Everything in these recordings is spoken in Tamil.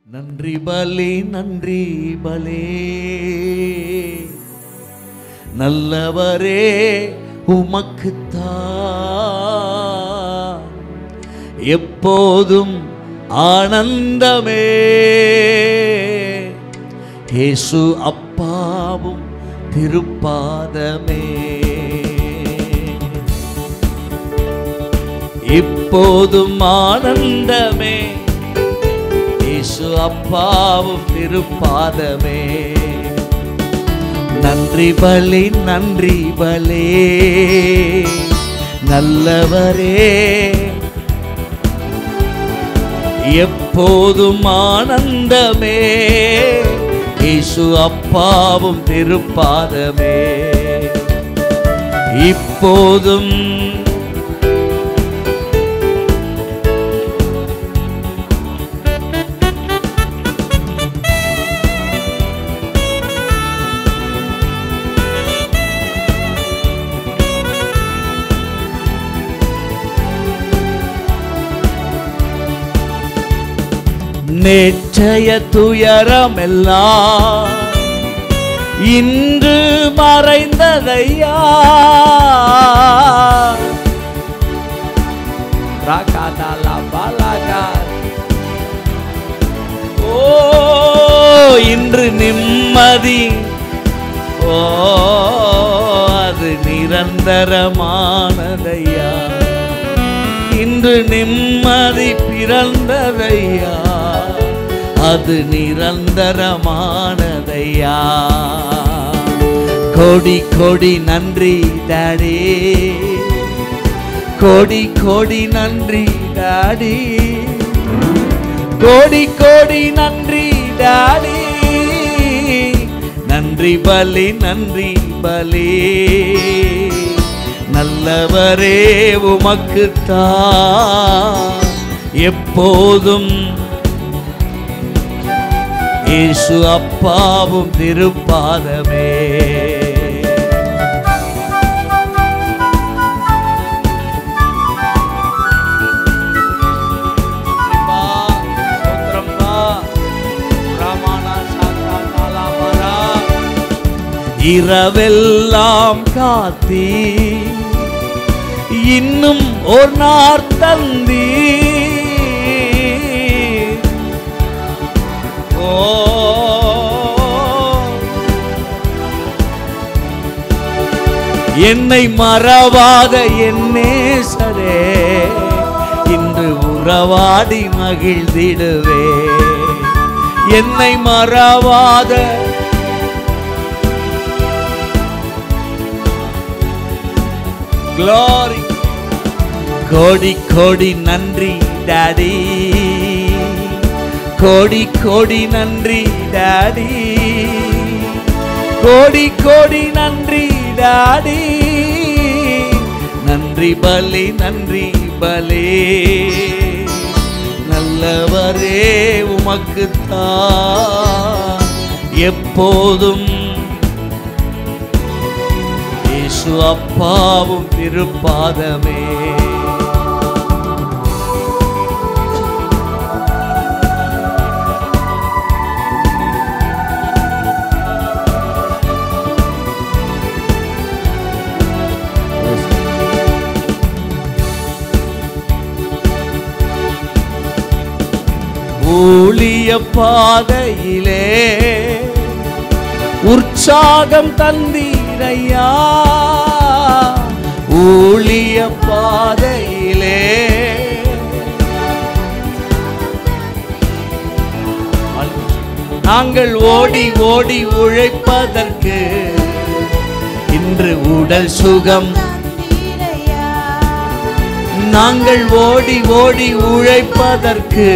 நன்றி பலி நன்றி பலே நல்லவரே உமக்குத்தான் எப்போதும் ஆனந்தமே இயேசு அப்பாவும் திருப்பாதமே இப்போதும் ஆனந்தமே இயேசு அப்பாவும் திருப்பாதமே நன்றி பலி நன்றி பலே நல்லவரே எப்போதும் ஆனந்தமே இயேசு அப்பாவும் திருப்பாதமே இப்போதும் நேற்றைய துயரமெல்லாம் இன்று மறைந்ததையா ராகாதாலா பாலாகா. ஓ இன்று நிம்மதி ஓ அது நிரந்தரமானதையா இன்று நிம்மதி பிறந்ததையா அது நிரந்தரமானதையா கொடி கொடி நன்றி டாடி கோடி கோடி நன்றி டாடி கோடி கோடி நன்றி டாடி நன்றி பலி நன்றி பலி நல்லவரே உமக்குத்தான் எப்போதும் இயேசு அப்பாவும் திருப்பாதமே பா, ஸ்தோத்திரம் பா. ரமண சாக்கா காலாபரா. இரவெல்லாம் காத்தி இன்னும் ஒரு நார் தந்தி ஓ என்னை மறவாத என்னே சரே இன்று உறவாடி மகிழ்ந்திடுவே என்னை மறவாத glory கோடி கோடி நன்றி டாடி கோடி கோடி நன்றி டாடி கோடி கோடி நன்றி டாடி நன்றி பலி நன்றி பலே நல்லவரே உமக்குத்தான் எப்போதும் இயேசு அப்பாவும் திருப்பாதமே ஊழிய பாதையிலே உற்சாகம் தந்தீரையா ஊழிய பாதையிலே நாங்கள் ஓடி ஓடி உழைப்பதற்கு இன்று உடல் சுகம் நாங்கள் ஓடி ஓடி உழைப்பதற்கு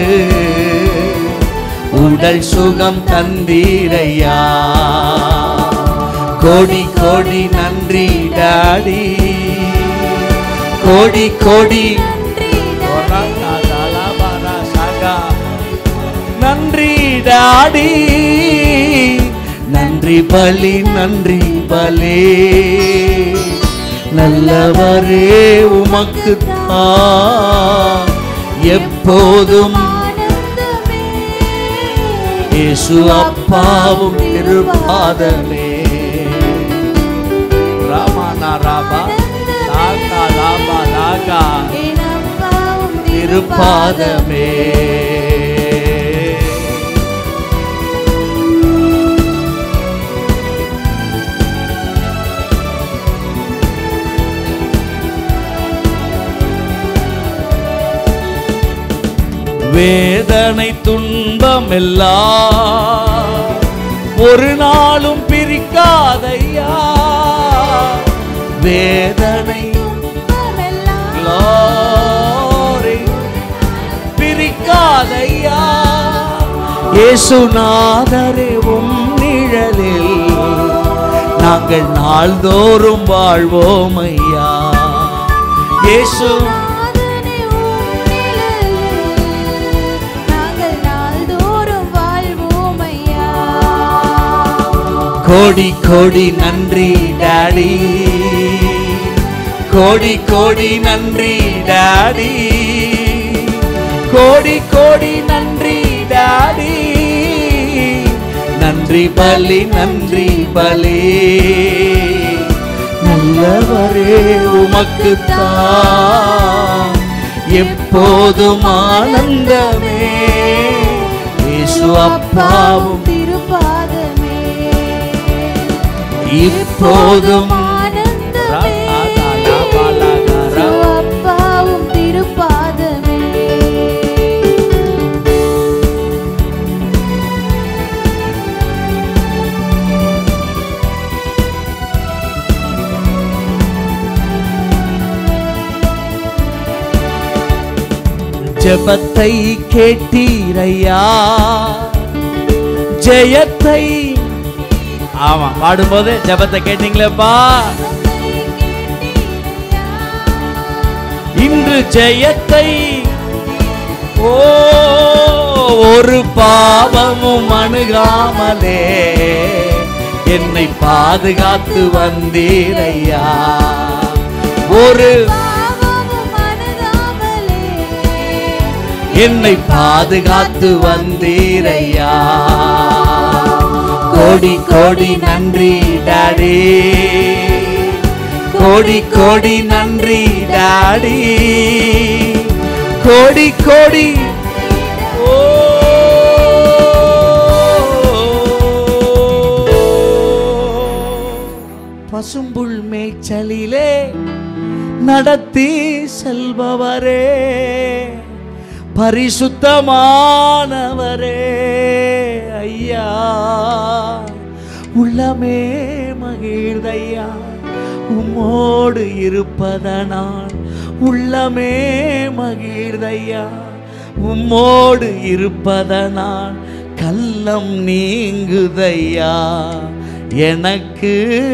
உடல் சுகம் தந்தீரையா கோடி கோடி நன்றி டாடி கோடி கோடி நன்றி டாடி நன்றி பலி நன்றி பலே நல்லவரே உமக்கு எப்போதும் ஆனந்தமே இயேசு அப்பாவும் திருப்பாதமே ராமானா ராபா லாகா லாபா லாகா என் அப்பாவும் திருப்பாதமே வேதனை துன்பம் எல்லாம் ஒரு நாளும் பிரிக்காதையா வேதனை துன்பமெல்லாம் glory பிரிக்காதையா இயேசுநாதரே உம் நிழலில் நாங்கள் நாள்தோறும் வாழ்வோம் ஐயா இயேசு நாதனே உம் நிழலில் நாங்கள் நாள்தோறும் வாழ்வோம் ஐயா. கோடி கோடி நன்றி டாடி கோடி கோடி நன்றி டாடி கோடி கோடி நன்றி டாடி நன்றி பலி நன்றி பலி நல்லவரே உமக்கு தான் எப்போதும் ஆனந்தமே இயேசு அப்பாவும் திருப்பாதமே இப்போதும் ஆனந்தமே ராகாலாபாலாகாரா. அப்பாவும் திருப்பாதமே ஜெபத்தை கேட்டீரையா ஜெயத்தை ஆமா பாடும்போது ஜெபத்தை கேட்டீங்களேப்பா இன்று ஜெயத்தை ஓ ஒரு பாவமும் அணுகாமலே என்னை பாதுகாத்து வந்தீரையா ஒரு பாவமும் அணுகாமலே என்னை பாதுகாத்து வந்தீரையா கோடி கோடி நன்றி டாடி கோடி கோடி நன்றி டாடி கோடி கோடி ஓ பசும்புல் மேய்ச்சலிலே நடத்தி செல்பவரே பரிசுத்தமானவரே ஐயா உள்ளமே மகிழ்தையா உம்மோடு இருப்பதனால் உள்ளமே மகிழ்தையா உம்மோடு இருப்பதனால் கள்ளம் நீங்குதையா எனக்கு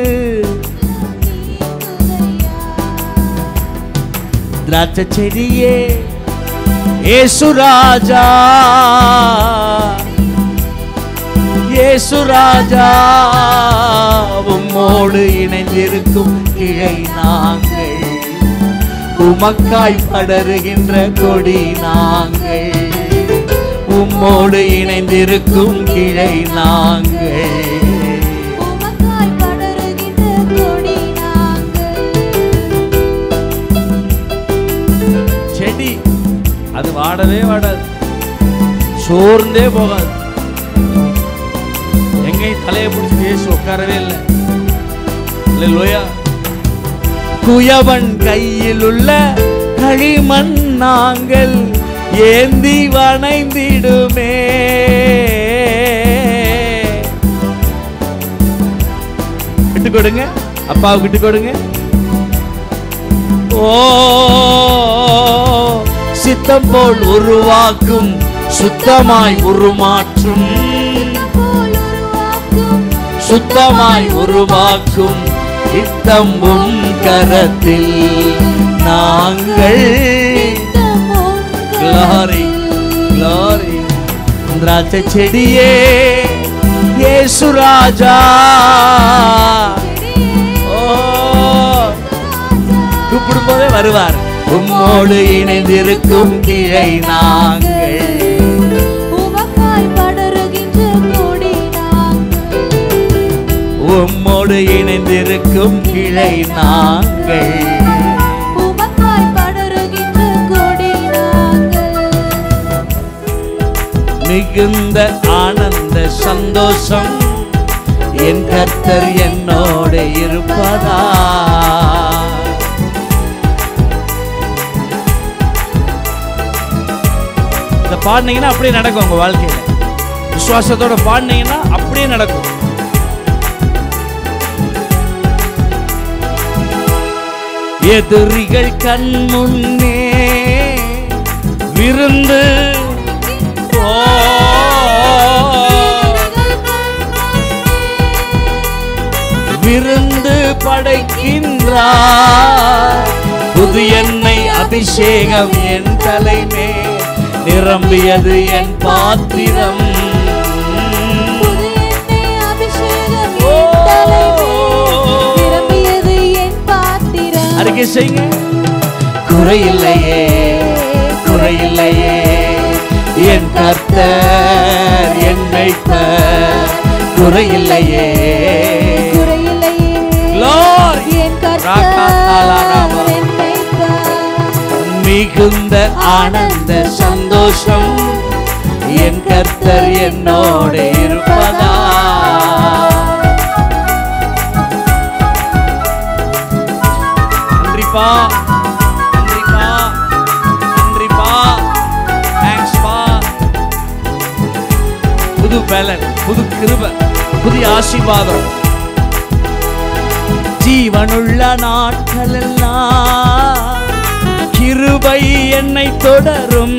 திராட்சை செடியே ஏசுராஜா ஏசுராஜா உம்மோடு இணைந்திருக்கும் கிளை நாங்கள் உமக்காய் படருகின்ற கொடி நாங்கள் உம்மோடு இணைந்திருக்கும் கிளை நாங்கள் உமக்காய் படருகின்ற கொடி நாங்கள் செடி அது வாடவே வாடாது சோர்ந்தே போகாது எங்கேயும் தலையை பிடிச்சி பேசி உட்காரவே இல்லை லோயா குயவன் கையில் உள்ள களிமண் நாங்கள் ஏந்தி வணைந்திடுமே விட்டு கொடுங்க அப்பாவுக்கு விட்டு கொடுங்க ஓ சித்தம் போல் உருவாக்கும் சுத்தமாய் உருமாற்றும் போல் உருவாக்கும் சுத்தமாய் உருவாக்கும் இத்தம்பும் கரத்தில் நாங்கள் நித்தமும் Glory, glory. திராட்சை செடியே இயேசு ராஜா ஓ கூப்பிடும் போதே வருவார் உம்மோடு இணைந்திருக்கும் கிளை நாங்கள் உமக்காய் படருகின்ற என்னோடு இணைந்திருக்கும் கிளை நாங்கள் உமக்காய் படருகின்ற கொடி நாங்கள் மிகுந்த ஆனந்த சந்தோஷம் என் கர்த்தர் என்னோடு இருப்பதா இந்த பாடினீங்கன்னா அப்படியே நடக்கும் உங்க வாழ்க்கையில விசுவாசத்தோட பாடினீங்கன்னா அப்படியே நடக்கும் எதிரிகள் கண் முன்னே விருந்து ஓ விருந்து படைக்கின்றார் புது எண்ணெய் அபிஷேகம் என் தலைமே நிரம்பியது என் பாத்திரம் புது எண்ணெய் அபிஷேகம் ஓ. என் தலைமே நிரம்பியது என் பாத்திரம் அறிக்கை செய்யுங்க குறையில்லையே குறையில்லையே என் கர்த்தர் என் மெய்ப்பர் குறையில்லையே குறையில்லையே Glory. என் ராகாதாலாராமா. கர்த்தர் என் மேய்ப்பர். மிகுந்த ஆனந்த சந்தோஷம் என் கர்த்தர் என்னோடு இருப்பதா நன்றிப்பா நன்றிப்பா நன்றிப்பா தேங்க்ஸ்பா புது பலன் புது கிருப புதிய ஆசீர்வாதம் ஜீவனுள்ள நாட்களெல்லாம் கிருபை என்னை தொடரும்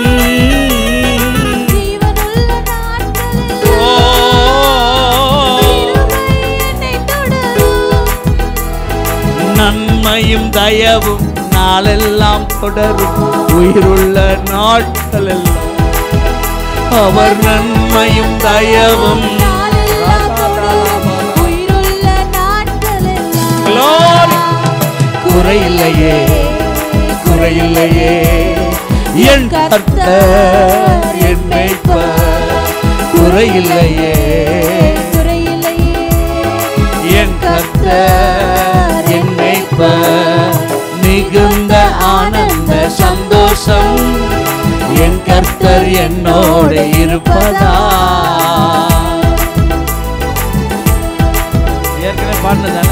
ஜீவனுள்ள நாட்களில் ஓ, கிருபை என்னைத் தொடரும். நன்மையும் தயவும் நாளெல்லாம் தொடரும் உயிருள்ள நாட்களெல்லாம் அவர் நன்மையும் தயவும் நாளெல்லாம் தொடரும். உயிருள்ள நாட்களெல்லாம் Glory. குறையில்லையே குறையில்லையே என் கர்த்தர் என் மேய்ப்பர் குறையில்லையே குறையில்லையே என் கர்த்தர் என் மேய்ப்பர் மிகுந்த ஆனந்த சந்தோஷம் என் கர்த்தர் என்னோடு இருப்பதா ஏற்கனவே பாடினதானே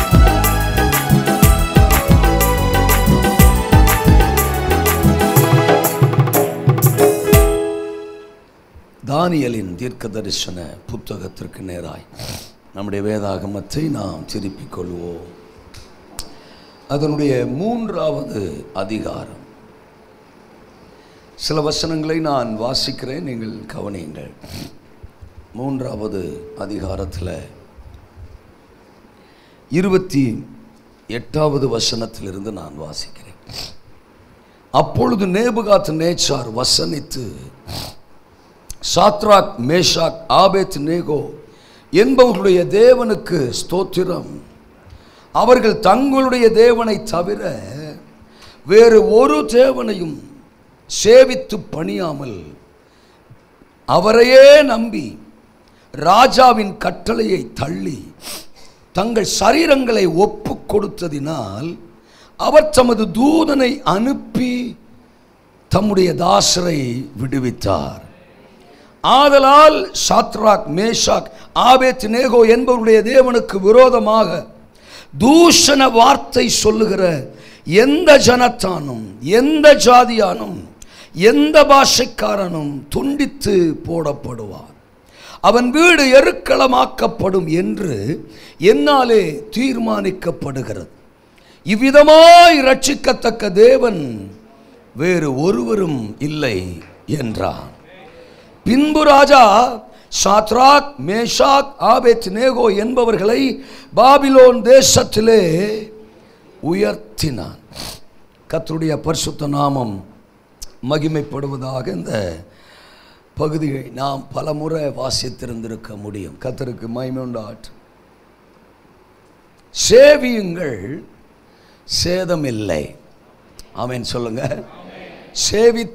தானியலின் தீர்க்க தரிசன புத்தகத்திற்கு நேராய் நம்முடைய வேதாகமத்தை நாம் திருப்பிக் கொள்வோம் அதனுடைய மூன்றாவது அதிகாரம் சில வசனங்களை நான் வாசிக்கிறேன் நீங்கள் கவனியுங்கள் மூன்றாவது அதிகாரத்தில் இருபத்தி எட்டாவது வசனத்திலிருந்து நான் வாசிக்கிறேன் அப்பொழுது நேபுகாத் நேச்சார் வசனித்து சாத்ராக் மேஷாக் ஆபேத் நேகோ என்பவர்களுடைய தேவனுக்கு ஸ்தோத்திரம் அவர்கள் தங்களுடைய தேவனை தவிர வேறு ஒரு தேவனையும் சேவித்து பணியாமல் அவரையே நம்பி ராஜாவின் கட்டளையை தள்ளி தங்கள் சரீரங்களை ஒப்பு கொடுத்ததினால் அவர் தமது தூதனை அனுப்பி தம்முடைய தாசரை விடுவித்தார் ஆதலால் சாத்ராக் மேஷாக் ஆபேத் நேகோ என்பவருடைய தேவனுக்கு விரோதமாக தூஷண வார்த்தை சொல்லுகிற எந்த ஜனத்தானும் எந்த ஜாதியானும் எந்த பாஷைக்காரனும் துண்டித்து போடப்படுவார் அவன் வீடு எருக்களமாக்கப்படும் என்று என்னாலே தீர்மானிக்கப்படுகிறது இவ்விதமாய் ரட்சிக்கத்தக்க தேவன் வேறு ஒருவரும் இல்லை என்றான் பின்பு ராஜா சாத்ராக் மேஷாக் ஆபேத் நேகோ என்பவர்களை பாபிலோன் தேசத்திலே உயர்த்தினான் கர்த்தருடைய பரிசுத்த நாமம் மகிமைப்படுவதாக இந்த பகுதியை நாம் பலமுறை வாசித்திருந்திருக்க முடியும் கர்த்தருக்கு மகிமை உண்டாற்று சேவியுங்கள் சேதமில்லை ஆமென் சொல்லுங்க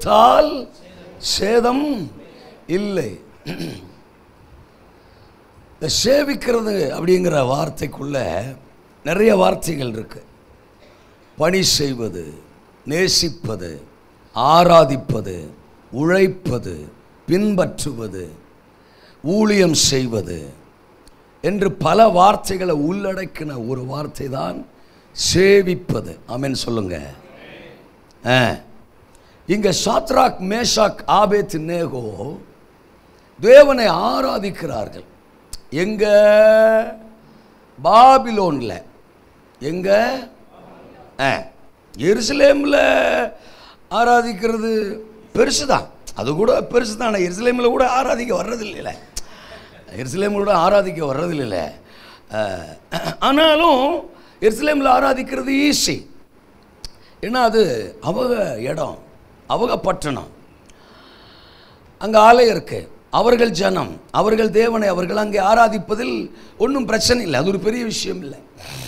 சேவித்தால் சேதம் இல்லை இந்த சேவிக்கிறது அப்படிங்கிற வார்த்தைக்குள்ள நிறைய வார்த்தைகள் இருக்கு பணி செய்வது நேசிப்பது ஆராதிப்பது உழைப்பது பின்பற்றுவது ஊழியம் செய்வது என்று பல வார்த்தைகளை உள்ளடக்கின ஒரு வார்த்தை தான் சேவிப்பது ஆமென் சொல்லுங்க ஆ. இங்க சாத்ராக் மேஷாக் ஆபேத் நேகோ தேவனை ஆராதிக்கிறார்கள் எங்க பாபிலோன்ல எங்க ஆ, எருசலேம்ல ஆராதிக்கிறது பெருசு தான் அது கூட பெருசு தான் எருசலேமில் கூட ஆராதிக்க வர்றதில்லைல எருசலேமில் கூட ஆராதிக்க வர்றதில்லை ஆனாலும் எருசலேமில் ஆராதிக்கிறது ஈஸி ஏன்னா அது அவங்க இடம் அவங்க பட்டணம் அங்கே ஆலயம் இருக்கு அவர்கள் ஜனம் அவர்கள் தேவனை அவர்கள் அங்கே ஆராதிப்பதில் ஒன்றும் பிரச்சனை இல்லை அது ஒரு பெரிய விஷயம் இல்லை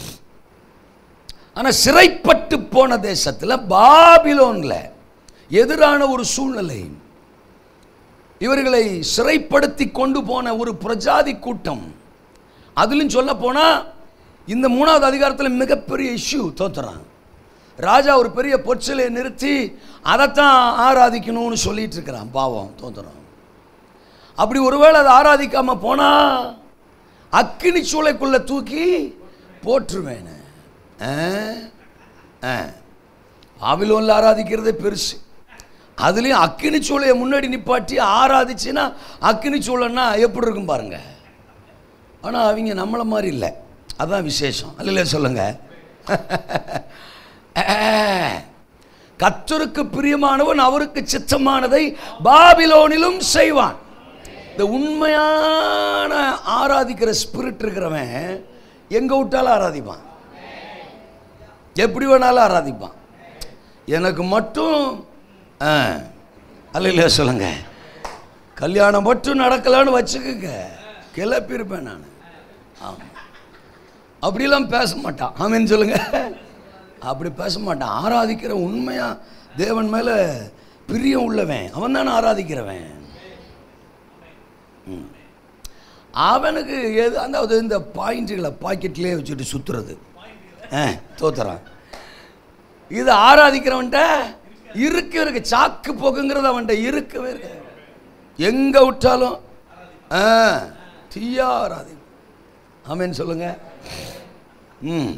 ஆனால் சிறைப்பட்டு போன தேசத்தில் பாபிலோனில் எதிரான ஒரு சூழ்நிலை இவர்களை சிறைப்படுத்தி கொண்டு போன ஒரு பிரஜாதி கூட்டம் அதிலும் சொல்ல போனால் இந்த மூணாவது அதிகாரத்தில் மிகப்பெரிய இஷ்யூ தோத்துறான் ராஜா ஒரு பெரிய பொற்சிலையை நிறுத்தி அதைத்தான் ஆராதிக்கணும்னு சொல்லிட்டு இருக்கிறான் பாவம் தோத்துறான் அப்படி ஒருவேளை அதை ஆராதிக்காம போனா அக்கினி சூளைக்குள்ள தூக்கி போற்றுவேன் ஆவிலோன்ல ஆராதிக்கிறதே பெருசு அதுலேயும் அக்கினி சூளையை முன்னாடி நிப்பாட்டி ஆராதிச்சுன்னா அக்கினி சூளைன்னா எப்படி இருக்கும் பாருங்க ஆனால் அவங்க நம்மளை மாதிரி இல்லை அதான் விசேஷம் அல்ல சொல்லுங்க கத்தருக்கு பிரியமானவன் அவருக்கு சித்தமானதை பாபிலோனிலும் செய்வான் இந்த உண்மையான ஆராதிக்கிற ஸ்பிரிட் இருக்கிறவன் எங்க விட்டாலும் ஆராதிப்பான் எப்படி வேணாலும் ஆராதிப்பான் எனக்கு மட்டும் ஆ, அல்ல இல்லையா சொல்லுங்க கல்யாணம் மட்டும் நடக்கலான்னு வச்சுக்கோங்க கிளப்பியிருப்பேன் நான் ஆமாம் அப்படிலாம் பேச மாட்டான் ஆமேன்னு சொல்லுங்க அப்படி பேச மாட்டான் ஆராதிக்கிற உண்மையா தேவன் மேல பிரியம் உள்ளவன் அவன் தானே ஆராதிக்கிறவன் ம். அவனுக்கு எது அதாவது இந்த பாயிண்ட்டுகளை பாக்கெட்லேயே வச்சுட்டு சுத்துறது ஆ தோத்துறான் இது ஆராதிக்கிறவன்ட்ட இருக்கு இருக்கு சாக்கு போக்குங்கிறது அவன்கிட்ட இருக்கவே இருக்கு எங்க விட்டாலும் ஆ தீயா ஆராதி ஆமேன்னு சொல்லுங்க ம்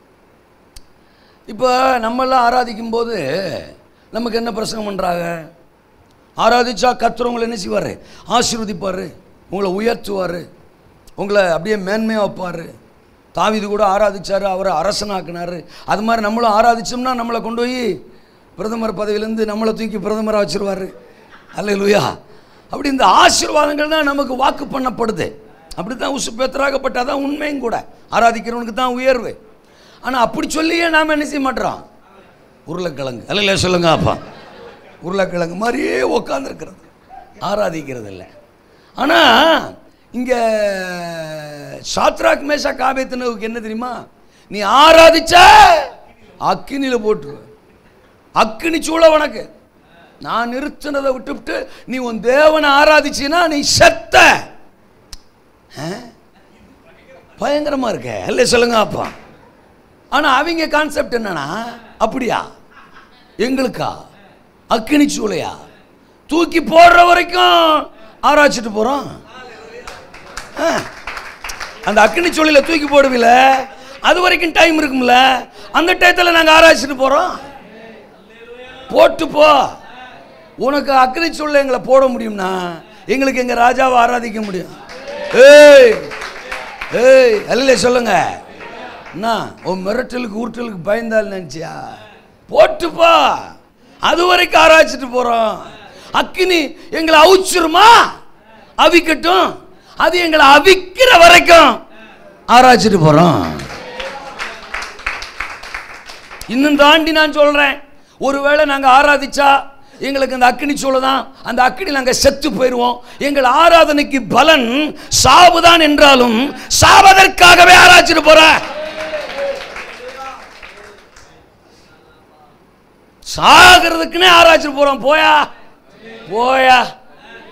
இப்போ நம்மெல்லாம் ஆராதிக்கும் போது நமக்கு என்ன பிரச்சனை பண்ணுறாங்க ஆராதிச்சா கர்த்தர் உங்களை என்ன செய்வார் ஆசீர்வதிப்பார் உங்களை உயர்த்துவார் உங்களை அப்படியே மேன்மையாக வைப்பார் தாவீது கூட ஆராதிச்சார் அவரை அரசனாக்குனார் அது மாதிரி நம்மளும் ஆராதிச்சோம்னா நம்மளை கொண்டு போய் பிரதமர் பதவியிலேருந்து நம்மளை தூக்கி பிரதமராக வச்சிருவார் அல்ல லூயா அப்படி இந்த ஆசீர்வாதங்கள் தான் நமக்கு வாக்கு பண்ணப்படுது அப்படி தான் உசு பேத்தராகப்பட்டால் தான் உண்மையும் கூட ஆராதிக்கிறவனுக்கு தான் உயர்வு ஆனால் அப்படி சொல்லியே நாம் என்ன செய்ய மாட்டோம் உருளைக்கிழங்கு அல்ல சொல்லுங்க அப்பா உருளைக்கிழங்கு மாதிரியே உக்காந்துருக்கிறது ஆராதிக்கிறது இல்லை ஆனால் இங்கே சாத்ராக் மேஷா காபேத்தனவுக்கு என்ன தெரியுமா நீ ஆராதிச்ச அக்கினியில் போட்டுருவ அக்கினி சூழ உனக்கு நான் நிறுத்தினதை விட்டுவிட்டு நீ உன் தேவனை ஆராதிச்சினா நீ செத்த ஆ? பயங்கரமா இருக்க இல்ல சொல்லுங்க அப்பா ஆனா அவங்க கான்செப்ட் என்னன்னா அப்படியா எங்களுக்கா அக்கினி சூளையா தூக்கி போடுற வரைக்கும் ஆராய்ச்சிட்டு போறோம் ஆ. அந்த அக்கினி சூளையில தூக்கி போடுவில அது வரைக்கும் டைம் இருக்கும்ல அந்த டயத்தில் நாங்கள் ஆராய்ச்சிட்டு போறோம் போட்டு போ உனக்கு அக்கினி சூழல எங்களை போட முடியும்னா எங்களுக்கு எங்க ராஜாவை ஆராதிக்க முடியும் ஏய் ஏய் அல்ல சொல்லுங்க என்ன உன் மிரட்டலுக்கு உருட்டலுக்கு பயந்தால் நினைச்சியா போட்டுப்பா அது வரைக்கும் ஆராய்ச்சிட்டு போறோம் அக்கினி எங்களை அவிச்சிருமா அவிக்கட்டும் அது எங்களை அவிக்கிற வரைக்கும் ஆராய்ச்சிட்டு போறோம் இன்னும் தாண்டி நான் சொல்றேன் ஒருவேளை நாங்க ஆராதிச்சா எங்களுக்கு அந்த அக்கினி சூழ தான் அந்த அக்கினி நாங்க செத்து போயிடுவோம் எங்கள் ஆராதனைக்கு பலன் சாவுதான் என்றாலும் சாவதற்காகவே ஆராய்ச்சிட்டு போற சாகிறதுக்குன்னே ஆராய்ச்சிட்டு போறோம் போயா போயா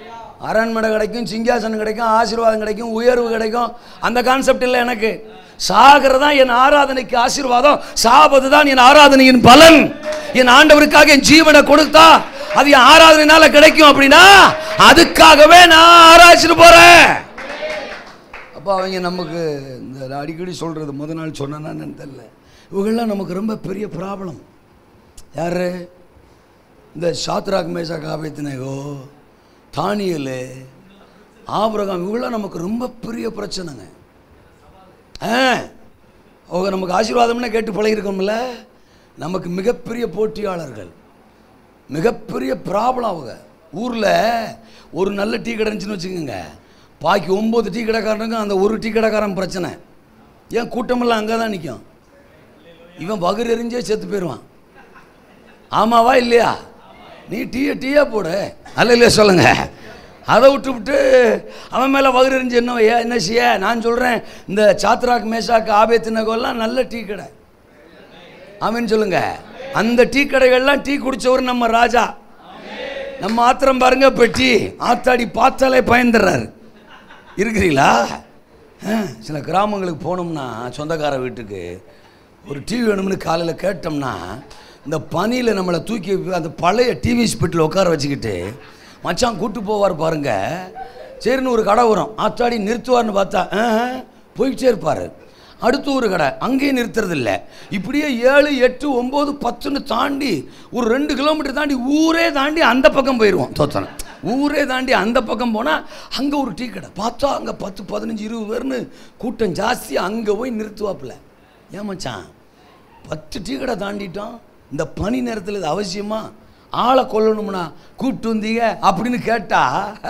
அரண்மனை கிடைக்கும் சிங்காசனம் கிடைக்கும் ஆசீர்வாதம் கிடைக்கும் உயர்வு கிடைக்கும் அந்த கான்செப்ட் இல்லை எனக்கு சாகிறது தான் என் ஆராதனைக்கு ஆசீர்வாதம் சாவது தான் என் ஆராதனையின் பலன் என் ஆண்டவருக்காக என் ஜீவனை கொடுத்தா அது என் ஆராதனைனால கிடைக்கும் அப்படின்னா அதுக்காகவே நான் ஆராய்ச்சிட்டு போறேன் அப்போ அவங்க நமக்கு இந்த அடிக்கடி சொல்கிறது முத நாள் சொன்னான்னு தெரியல இவங்கெல்லாம் நமக்கு ரொம்ப பெரிய ப்ராப்ளம் யார் இந்த Shadrach Meshach Abednego Daniel Abraham இவங்களாம் நமக்கு ரொம்ப பெரிய பிரச்சனைங்க ஆ அவங்க நமக்கு ஆசீர்வாதம்னு கேட்டு பழகிருக்கோம்ல நமக்கு மிகப்பெரிய போட்டியாளர்கள் மிகப்பெரிய ப்ராப்ளம் அவங்க ஊரில் ஒரு நல்ல டீ கடை இருந்துச்சுன்னு வச்சுக்கோங்க பாக்கி ஒம்பது டீ கடைக்காரனுக்கும் அந்த ஒரு டீ கடைக்காரன் பிரச்சனை ஏன் கூட்டமெல்லாம் அங்கே தான் நிற்கும் இவன் வகுறு எறிஞ்சே செத்து போயிடுவான் ஆமாவா இல்லையா நீ டீயை டீயா போடு அல்ல இல்லையா சொல்லுங்க அதை விட்டு விட்டு அவன் மேலே வகுறு எறிஞ்சு என்ன ஐயா என்ன செய்ய நான் சொல்கிறேன் இந்த சாத்ராக் மேஷாக்கு ஆபேத்தினகோல்லாம் நல்ல டீ கடை ஆமீன் சொல்லுங்க அந்த டீ கடைகள்லாம் டீ குடிச்சவர் நம்ம ராஜா நம்ம ஆத்திரம் பாருங்க இப்போ டீ ஆத்தாடி பார்த்தாலே பயந்துடுறாரு இருக்கிறீங்களா ஆ, சில கிராமங்களுக்கு போனோம்னா சொந்தக்கார வீட்டுக்கு ஒரு டிவி வேணும்னு காலையில் கேட்டோம்னா இந்த பனியில் நம்மளை தூக்கி அந்த பழைய டிவி ஸ்பிட்டில் உட்கார வச்சுக்கிட்டு மச்சான் கூட்டு போவார் பாருங்க சரின்னு ஒரு கடை வரும் ஆத்தாடி நிறுத்துவார்னு பார்த்தா ஆ, போயிட்டே இருப்பார் அடுத்து ஒரு கடை அங்கேயும் நிறுத்துறது இல்லை இப்படியே ஏழு எட்டு ஒம்பது பத்துன்னு தாண்டி ஒரு ரெண்டு கிலோமீட்டர் தாண்டி ஊரே தாண்டி அந்த பக்கம் போயிடுவோம் தோத்தனம் ஊரே தாண்டி அந்த பக்கம் போனால் அங்கே ஒரு டீ கடை பார்த்தா அங்கே பத்து பதினஞ்சு இருபது பேர்னு கூட்டம் ஜாஸ்தி அங்கே போய் நிறுத்துவாப்புல ஏன் மச்சான் பத்து டீ கடை தாண்டிட்டோம் இந்த பனி நேரத்தில் இது அவசியமா ஆளை கொல்லணும்னா கூப்பிட்டு வந்தீங்க அப்படின்னு கேட்டா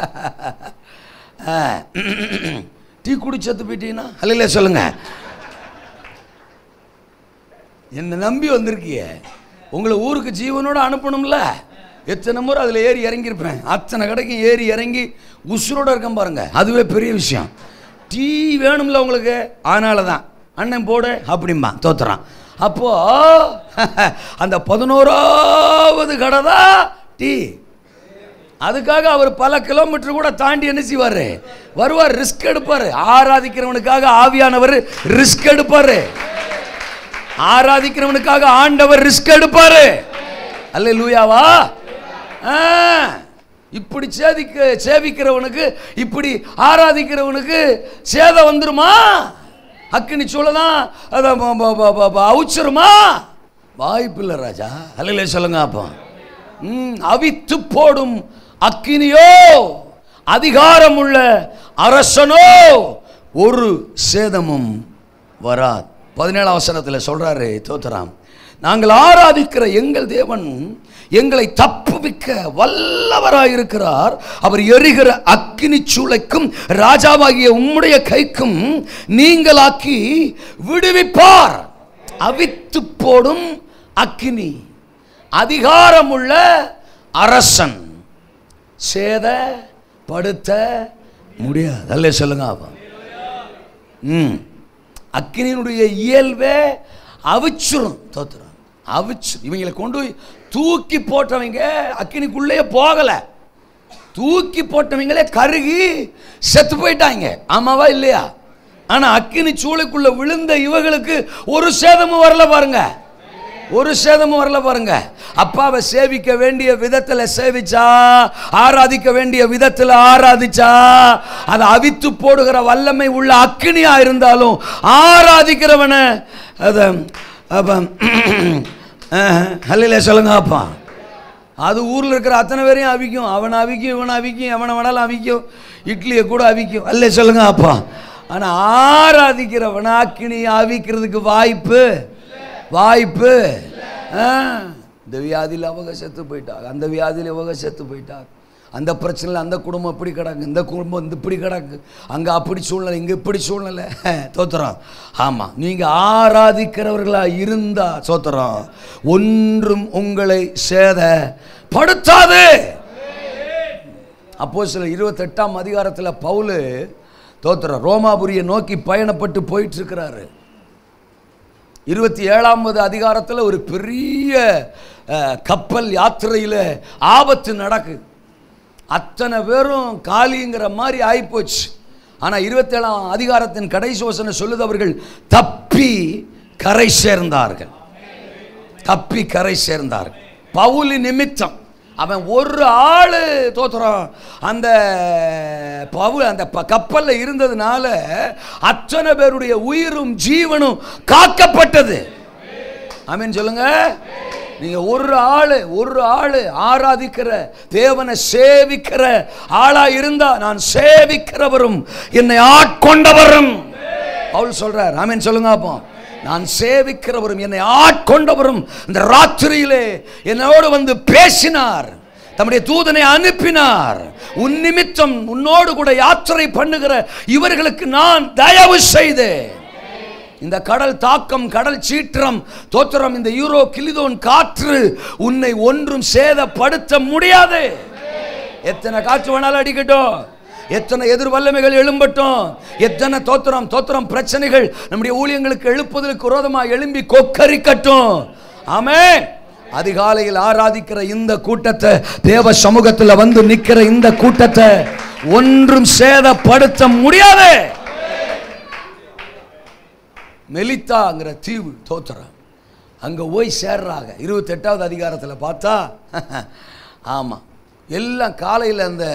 ஆ, டீ குடிச்சத்து போயிட்டீங்கன்னா அல்ல சொல்லுங்க என்னை நம்பி வந்திருக்கிய உங்களை ஊருக்கு ஜீவனோட அனுப்பணும்ல எத்தனை முறை அதில் ஏறி இறங்கியிருப்பேன் அத்தனை கடைக்கும் ஏறி இறங்கி உசுரோட இருக்கேன் பாருங்க அதுவே பெரிய விஷயம் டீ வேணும்ல உங்களுக்கு அதனால தான் அண்ணன் போடு அப்படிம்பா தோத்துறான் அப்போ அந்த பதினோராவது கடை தான் டீ அதுக்காக அவர் பல கிலோமீட்டர் கூட தாண்டி என்ன செய்வார் வருவார் ரிஸ்க் எடுப்பார் ஆராதிக்கிறவனுக்காக ஆவியானவர் ரிஸ்க் எடுப்பார் ஆராதிக்கிறவனுக்காக ஆண்டவர் ரிஸ்க் எடுப்பாரு அல்ல லூயாவா ஆ, இப்படி சேதிக்க சேவிக்கிறவனுக்கு இப்படி ஆராதிக்கிறவனுக்கு சேதம் வந்துருமா அக்கினி சூழதான் அதை ப- ப- ப- ப- ப- அவிச்சிருமா வாய்ப்பில்லை ராஜா அல்ல சொல்லுங்க அப்போ ம், அவித்து போடும் அக்கினியோ அதிகாரம் உள்ள அரசனோ ஒரு சேதமும் வராது பதினேழாம் வசனத்தில் சொல்றாரு தோத்தராம் நாங்கள் ஆராதிக்கிற எங்கள் தேவன் எங்களை தப்புவிக்க வல்லவராயிருக்கிறார் அவர் எரிகிற அக்கினி சூளைக்கும் ராஜாவாகிய உம்முடைய கைக்கும் நீங்களாக்கி விடுவிப்பார் அவித்து போடும் அக்கினி அதிகாரமுள்ள அரசன் சேதப்படுத்த முடியாது அல்ல சொல்லுங்க அப்போ ம் அக்கினியினுடைய இயல்பே அவிச்சிரும் தோத்துரும் அவிச்சு இவங்களை கொண்டு போய் தூக்கி போட்டவங்க அக்கினிக்குள்ளேயே போகலை தூக்கி போட்டவங்களே கருகி செத்து போயிட்டாங்க ஆமாவா இல்லையா ஆனா அக்கினி சூளைக்குள்ள விழுந்த இவங்களுக்கு ஒரு சேதமும் வரல பாருங்க ஒரு சேதமும் வரல பாருங்க அப்பாவை சேவிக்க வேண்டிய விதத்துல சேவிச்சா ஆராதிக்க வேண்டிய விதத்துல ஆராதிச்சா அதை அவித்து போடுகிற வல்லமை உள்ள அக்கினியா இருந்தாலும் ஆராதிக்கிறவனை அதை அப்ப ஹல்லிலே சொல்லுங்க அப்பா அது ஊரில் இருக்கிற அத்தனை பேரையும் அவிக்கும் அவனை அவிக்கும் இவனை அவிக்கும் எவனை வேணாலும் அவிக்கும் இட்லியை கூட அவிக்கும் அல்ல சொல்லுங்க அப்பா ஆனால் ஆராதிக்கிறவனை அக்கினியை அவிக்கிறதுக்கு வாய்ப்பு வாய்ப்பு ஆ, இந்த வியாதியில் அவங்க செத்து போயிட்டாங்க அந்த வியாதியில் இவங்க செத்து போயிட்டாங்க அந்த பிரச்சனையில் அந்த குடும்பம் இப்படி கிடக்கு இந்த குடும்பம் இந்த இப்படி கிடக்கு அங்கே அப்படி சூழ்நிலை இங்கே இப்படி சூழ்நிலை தோத்துறோம் ஆமாம் நீங்கள் ஆராதிக்கிறவர்களாக இருந்தா சோத்திரம் ஒன்றும் உங்களை சேதப்படுத்தாது அப்போ சில இருபத்தெட்டாம் அதிகாரத்தில் பவுலு தோத்திரம் ரோமாபுரியை நோக்கி பயணப்பட்டு போயிட்டு இருக்கிறாரு இருபத்தி ஏழாவது அதிகாரத்தில் ஒரு பெரிய அஹ், கப்பல் யாத்திரையில் ஆபத்து நடக்கு அத்தனை பேரும் காலிங்கிற மாதிரி ஆயிப்போச்சு ஆனா இருபத்தேழாம் அதிகாரத்தின் கடைசி வசனம் சொல்லுது அவர்கள் தப்பி கரை சேர்ந்தார்கள் தப்பி கரை சேர்ந்தார்கள் பவுலி நிமித்தம் அவன் ஒரு ஆளு தோத்துறான் அந்த பவுல் அந்த ப- கப்பல்ல இருந்ததுனால அத்தனை பேருடைய உயிரும் ஜீவனும் காக்கப்பட்டது ஆமென் சொல்லுங்க நீங்க ஒரு ஆளு ஒரு ஆளு ஆராதிக்கிற தேவனை சேவிக்கிற ஆளா இருந்தா நான் சேவிக்கிறவரும் என்னை ஆட்கொண்டவரும் பவுல் சொல்றார் ஆமென் சொல்லுங்க அப்போ நான் சேவிக்கிறவரும் என்னை ஆட்கொண்டவரும் இந்த ராத்திரியிலே என்னோடு வந்து பேசினார் தம்முடைய தூதனை அனுப்பினார் உன் நிமித்தம் உன்னோடு கூட யாத்திரை பண்ணுகிற இவர்களுக்கு நான் தயவு செய்தேன் இந்த கடல் தாக்கம் கடல் சீற்றம் தோத்திரம் இந்த யூரோ கிளிதோன் காற்று உன்னை ஒன்றும் சேதப்படுத்த முடியாது எத்தனை காற்று வேணாலும் அடிக்கட்டும் எத்தனை எதிர் வல்லமைகள் எழும்பட்டும் எத்தனை தோத்திரம் தோத்திரம் பிரச்சனைகள் நம்முடைய ஊழியங்களுக்கு எழுப்புதலுக்கு விரோதமாக எழும்பி கொக்கரிக்கட்டும் ஆமென் அதிகாலையில் ஆராதிக்கிற இந்த கூட்டத்தை தேவ சமூகத்தில் வந்து நிக்கிற இந்த கூட்டத்தை ஒன்றும் சேதப்படுத்த முடியாது மெலித்தாங்கிற தீவு தோத்துறான் அங்கே போய் சேர்றாங்க இருபத்தெட்டாவது அதிகாரத்தில் பார்த்தா ஆமாம் எல்லாம் காலையில் அந்த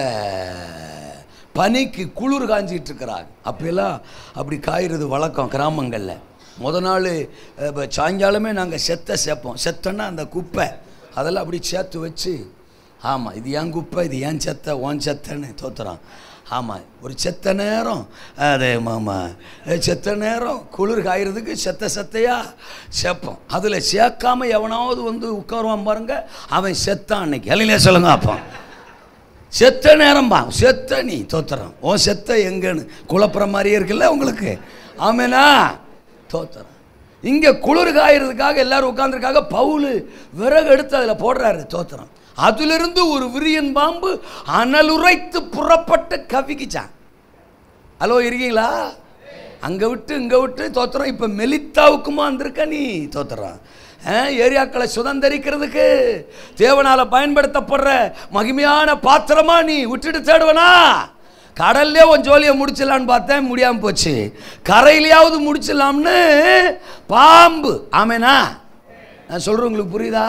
பனிக்கு குளிர் காஞ்சிட்டு இருக்கிறாங்க அப்பெல்லாம் அப்படி காய்றது வழக்கம் கிராமங்களில் முத நாள் இப்போ சாயங்காலமே நாங்கள் செத்தை சேர்ப்போம் செத்தன்னா அந்த குப்பை அதெல்லாம் அப்படி சேர்த்து வச்சு ஆமாம் இது ஏன் குப்பை இது ஏன் செத்த ஓன் செத்தன்னு தோத்துறான் ஆமாம் ஒரு செத்த நேரம் அது மாமா செத்த நேரம் குளிர் காயறதுக்கு செத்த செத்தையா சேர்ப்போம் அதில் சேர்க்காம எவனாவது வந்து உட்காருவான் பாருங்க அவன் செத்தான் அன்னைக்கு இல்லைங்களே சொல்லுங்க அப்போ செத்த நேரம்பா செத்த நீ தோத்துறான் ஓ செத்த எங்கன்னு குழப்புற மாதிரியே இருக்குல்ல உங்களுக்கு ஆமேனா தோத்துறான் இங்கே குளிர் காயறதுக்காக எல்லாரும் உட்காந்துருக்காக பவுலு விறகு எடுத்து அதில் போடுறாரு தோத்துறான் அதிலிருந்து ஒரு விரியன் பாம்பு அனலுரைத்து புறப்பட்டு கவிக்கிச்சான் ஹலோ இருக்கீங்களா அங்கே விட்டு இங்கே விட்டு தோத்துறோம் இப்போ மெலித்தாவுக்குமா வந்திருக்க நீ தோத்துறான் ஏரியாக்களை சுதந்திரிக்கிறதுக்கு தேவனால பயன்படுத்தப்படுற மகிமையான பாத்திரமா நீ விட்டுட்டு தேடுவனா கடல்லே உன் ஜோலியை முடிச்சிடலான்னு பார்த்தேன் முடியாமல் போச்சு கரையிலையாவது முடிச்சிடலாம்னு பாம்பு ஆமேனா நான் சொல்கிறேன் உங்களுக்கு புரியுதா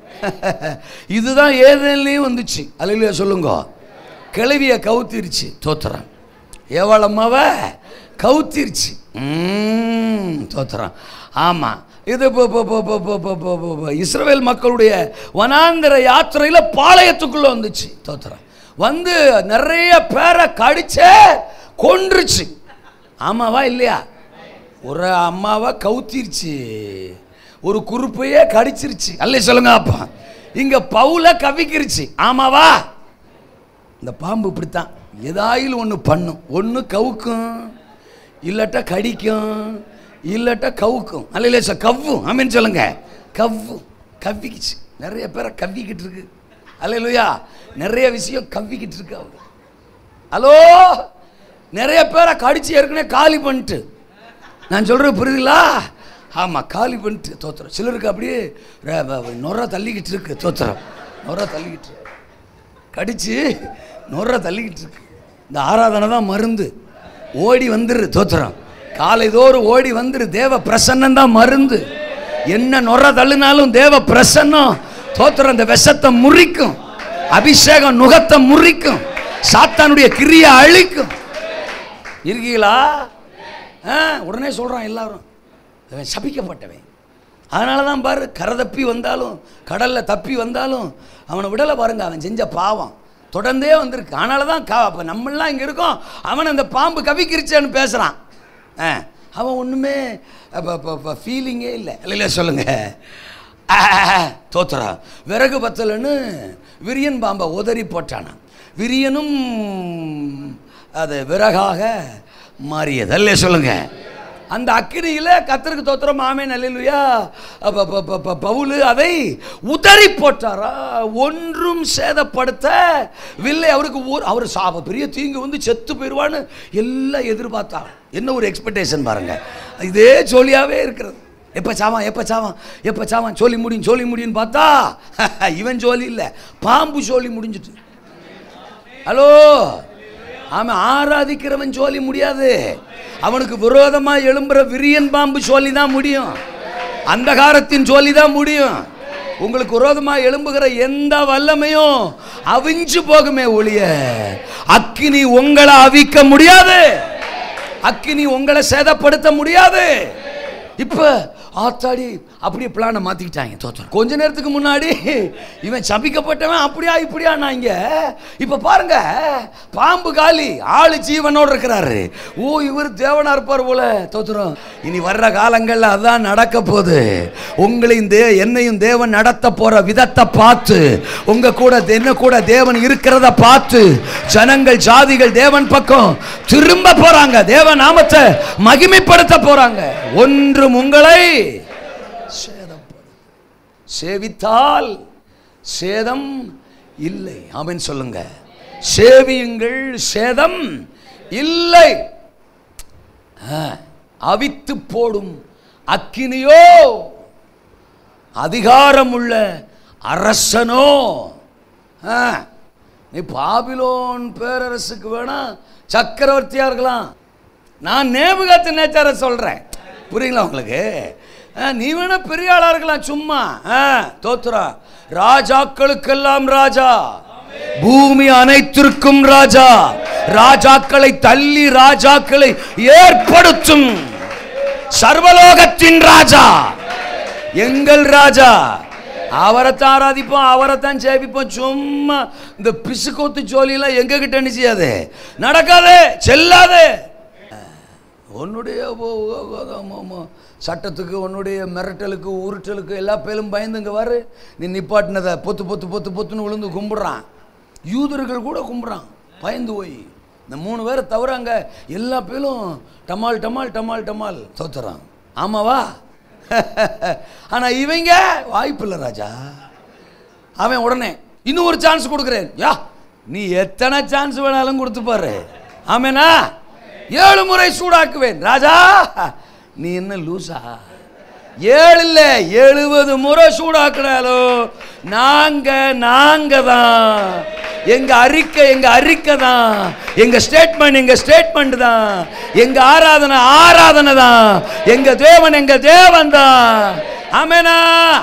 இதுதான் ஏதேன்லேயும் வந்துச்சு அலையில சொல்லுங்க கிளவிய கவுத்திருச்சு தோத்துறான் எவளம்மாவ கவுத்திருச்சு ம், தோத்துறான் ஆமாம் இது இப்போ இப்போ இப்போ இப்போ இப்போ இப்போ இப்போ இப்போ இப்போ இஸ்ரவேல் மக்களுடைய வனாந்திர யாத்திரையில் பாளையத்துக்குள்ளே வந்துச்சு தோத்துறான் வந்து நிறைய பேரை கடிச்சே கொன்றுச்சு ஆமாவா இல்லையா ஒரு அம்மாவை கவுத்திருச்சு ஒரு குறுப்பையே கடிச்சிருச்சு அல்ல சொல்லுங்க அப்பா இங்க பவுல கவிக்கிருச்சு ஆமாவா இந்த பாம்பு இப்படித்தான் ஏதாயிலும் ஒன்று பண்ணும் ஒன்று கவுக்கும் இல்லாட்டா கடிக்கும் இல்லாட்டா கவுக்கும் அல்ல சார் கவ்வும் ஆமீன் சொல்லுங்க கவ்வும் கவ்விக்குச்சு நிறைய பேரை கவ்விக்கிட்டு இருக்கு அல்லையா நிறைய விஷயம் கவ்விக்கிட்டு இருக்கு அவங்க ஹலோ நிறைய பேரை கடிச்சு ஏற்கனவே காலி பண்ணிட்டு நான் சொல்கிறது புரியுதுங்களா ஆமாம் காலி பண்ணிட்டு தோத்துறோம் சிலருக்கு அப்படியே ர- வ- வ- நொற தள்ளிக்கிட்டு இருக்கு தோத்துறோம் நொற தள்ளிக்கிட்டு இருக்கு. கடிச்சு நொற தள்ளிக்கிட்டு இருக்கு இந்த ஆராதனை தான் மருந்து ஓடி வந்துரு தோத்துறோம் காலைதோறும் ஓடி வந்துரு தேவ பிரசன்னம் தான் மருந்து என்ன நொற தள்ளினாலும் தேவ பிரசன்னம் தோத்துறோம் இந்த விஷத்தை முறிக்கும் அபிஷேகம் நுகத்தை முறிக்கும் சாத்தானுடைய கிரியை அழிக்கும் இருக்கீங்களா ஆ உடனே சொல்கிறான் எல்லாரும் இவன் சபிக்கப்பட்டவன் அதனால தான் பாரு கரை தப்பி வந்தாலும் கடலில் தப்பி வந்தாலும் அவனை விடலை பாருங்க அவன் செஞ்ச பாவம் தொடர்ந்தே வந்திருக்கு அதனால தான் கா அப்போ நம்மளாம் இங்கே இருக்கோம் அவன் அந்த பாம்பு கவிக்கிருச்சேன்னு பேசுகிறான் ஆ அவன் ஒன்றுமே இப்போ ஃபீலிங்கே இல்லை இல்லைல்ல சொல்லுங்க தோத்துறா விறகு பத்தலன்னு விரியன் பாம்பை உதறி போட்டானான் விரியனும் அது விறகாக மாறியது அல்ல சொல்லுங்க அந்த அக்கினியில் கத்தருக்கு தோத்திரம் ஆமே நல்லையா பவுலு அதை உதறி போட்டாரா ஒன்றும் சேதப்படுத்த வில்லை அவருக்கு ஒரு அவர் சாப பெரிய தீங்கு வந்து செத்து போயிடுவான்னு எல்லாம் எதிர்பார்த்தா என்ன ஒரு எக்ஸ்பெக்டேஷன் பாருங்க இதே ஜோலியாகவே இருக்கிறது எப்போ சாவான் எப்போ சாவான் எப்போ சாவான் சொல்லி முடியும் சொல்லி முடியும்னு பார்த்தா இவன் ஜோலி இல்லை பாம்பு சொல்லி முடிஞ்சிட்டு ஹலோ அவன் ஆராதிக்கிறவன் சொல்லி முடியாது அவனுக்கு விரோதமா எழும்புற விரியன் பாம்பு சொல்லி தான் முடியும் அந்தகாரத்தின் சொல்லி தான் முடியும் உங்களுக்கு விரோதமா எழும்புகிற எந்த வல்லமையும் அவிஞ்சு போகுமே ஒழிய அக்கினி உங்களை அவிக்க முடியாது அக்கினி உங்களை சேதப்படுத்த முடியாது இப்ப ஆத்தாடி அப்படியே பிளானை மாத்திக்கிட்டாங்க தோத்தம் கொஞ்ச நேரத்துக்கு முன்னாடி இவன் சபிக்கப்பட்டவன் அப்படியா இப்படியா நாங்க இப்ப பாருங்க பாம்பு காலி ஆளு ஜீவனோடு இருக்கிறாரு ஓ இவர் தேவனா இருப்பார் போல தோத்துறோம் இனி வர்ற காலங்கள்ல அதான் நடக்க போகுது உங்களையும் தே என்னையும் தேவன் நடத்த போற விதத்தை பார்த்து உங்க கூட என்ன கூட தேவன் இருக்கிறத பார்த்து ஜனங்கள் ஜாதிகள் தேவன் பக்கம் திரும்ப போறாங்க தேவ நாமத்தை மகிமைப்படுத்த போறாங்க ஒன்றும் உங்களை சேதப்படும் சேவித்தால் சேதம் இல்லை ஆமென் சொல்லுங்க சேவியுங்கள் சேதம் இல்லை ஆ, அவித்து போடும் அக்கினியோ அதிகாரம் உள்ள அரசனோ ஆ, நீ பாபிலோன் பேரரசுக்கு வேணா சக்கரவர்த்தியா இருக்கலாம் நான் நேபுகாத்து நேச்சார சொல்றேன் புரியுங்களா உங்களுக்கு ஆ, நீ வேணா பெரிய ஆளா இருக்கலாம் சும்மா ஆ, தோத்துறா ராஜாக்களுக்கெல்லாம் ராஜா பூமி அனைத்திற்கும் ராஜா ராஜாக்களை தள்ளி ராஜாக்களை ஏற்படுத்தும் சர்வலோகத்தின் ராஜா எங்கள் ராஜா அவரைத்தான் ஆராதிப்போம் அவரைத்தான் சேவிப்போம் சும்மா இந்த பிசுக்கோத்து ஜோலியெல்லாம் எங்க கிட்ட என்ன செய்யாது நடக்காது செல்லாது உன்னுடைய ஓ- ஓ- ஓ- ஆமா- ஆமா. சட்டத்துக்கு உன்னுடைய மிரட்டலுக்கு உருட்டலுக்கு எல்லா பேரும் பயந்துங்க வாரு நீ நிப்பாட்டினதை பொத்து பொத்து பொத்து பொத்துன்னு விழுந்து கும்பிடுறான் யூதர்கள் கூட கும்பிட்றான் பயந்து போய் இந்த மூணு பேரை தவிராங்க எல்லா பேரும் டமால் டமால் டமால் டமால் தோத்துறான் ஆமாவா ஆனா இவங்க வாய்ப்பில்லை ராஜா அவன் உடனே இன்னும் ஒரு சான்ஸ் கொடுக்குறேன் யா நீ எத்தனை சான்ஸ் வேணாலும் கொடுத்து பாரு ஆமேனா ஏழு முறை சூடாக்குவேன் ராஜா நீ என்ன லூசா ஏழு இல்ல எழுபது முறை சூடாக்குனாலும் நாங்க நாங்க தான் எங்க அறிக்கை எங்க அறிக்கை தான் எங்க ஸ்டேட்மெண்ட் எங்க ஸ்டேட்மெண்ட் தான் எங்க ஆராதனை ஆராதனை தான் எங்க தேவன் எங்க தேவன் தான் ஆமேனா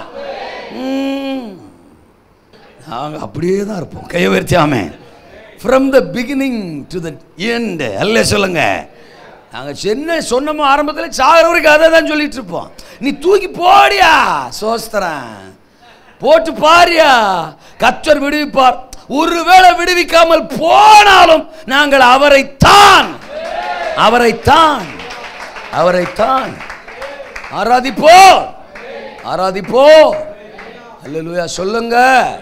ம். நாங்கள் அப்படியே தான் இருப்போம் கையை வரிச்சாமே from the beginning to the end அல்ல சொல்லுங்க நாங்கள் என்ன சொன்னமோ ஆரம்பத்தில் சாகிற வரைக்கும் அதை தான் சொல்லிட்டு இருப்போம் நீ தூக்கி போடியா சோஸ்தரன் போட்டு பாரியா கத்தர் விடுவிப்பார் ஒருவேளை விடுவிக்காமல் போனாலும் நாங்கள் அவரைத்தான் அவரைத்தான் அவரைத்தான் ஆராதிப்போ ஆராதிப்போ அல்லேலூயா சொல்லுங்க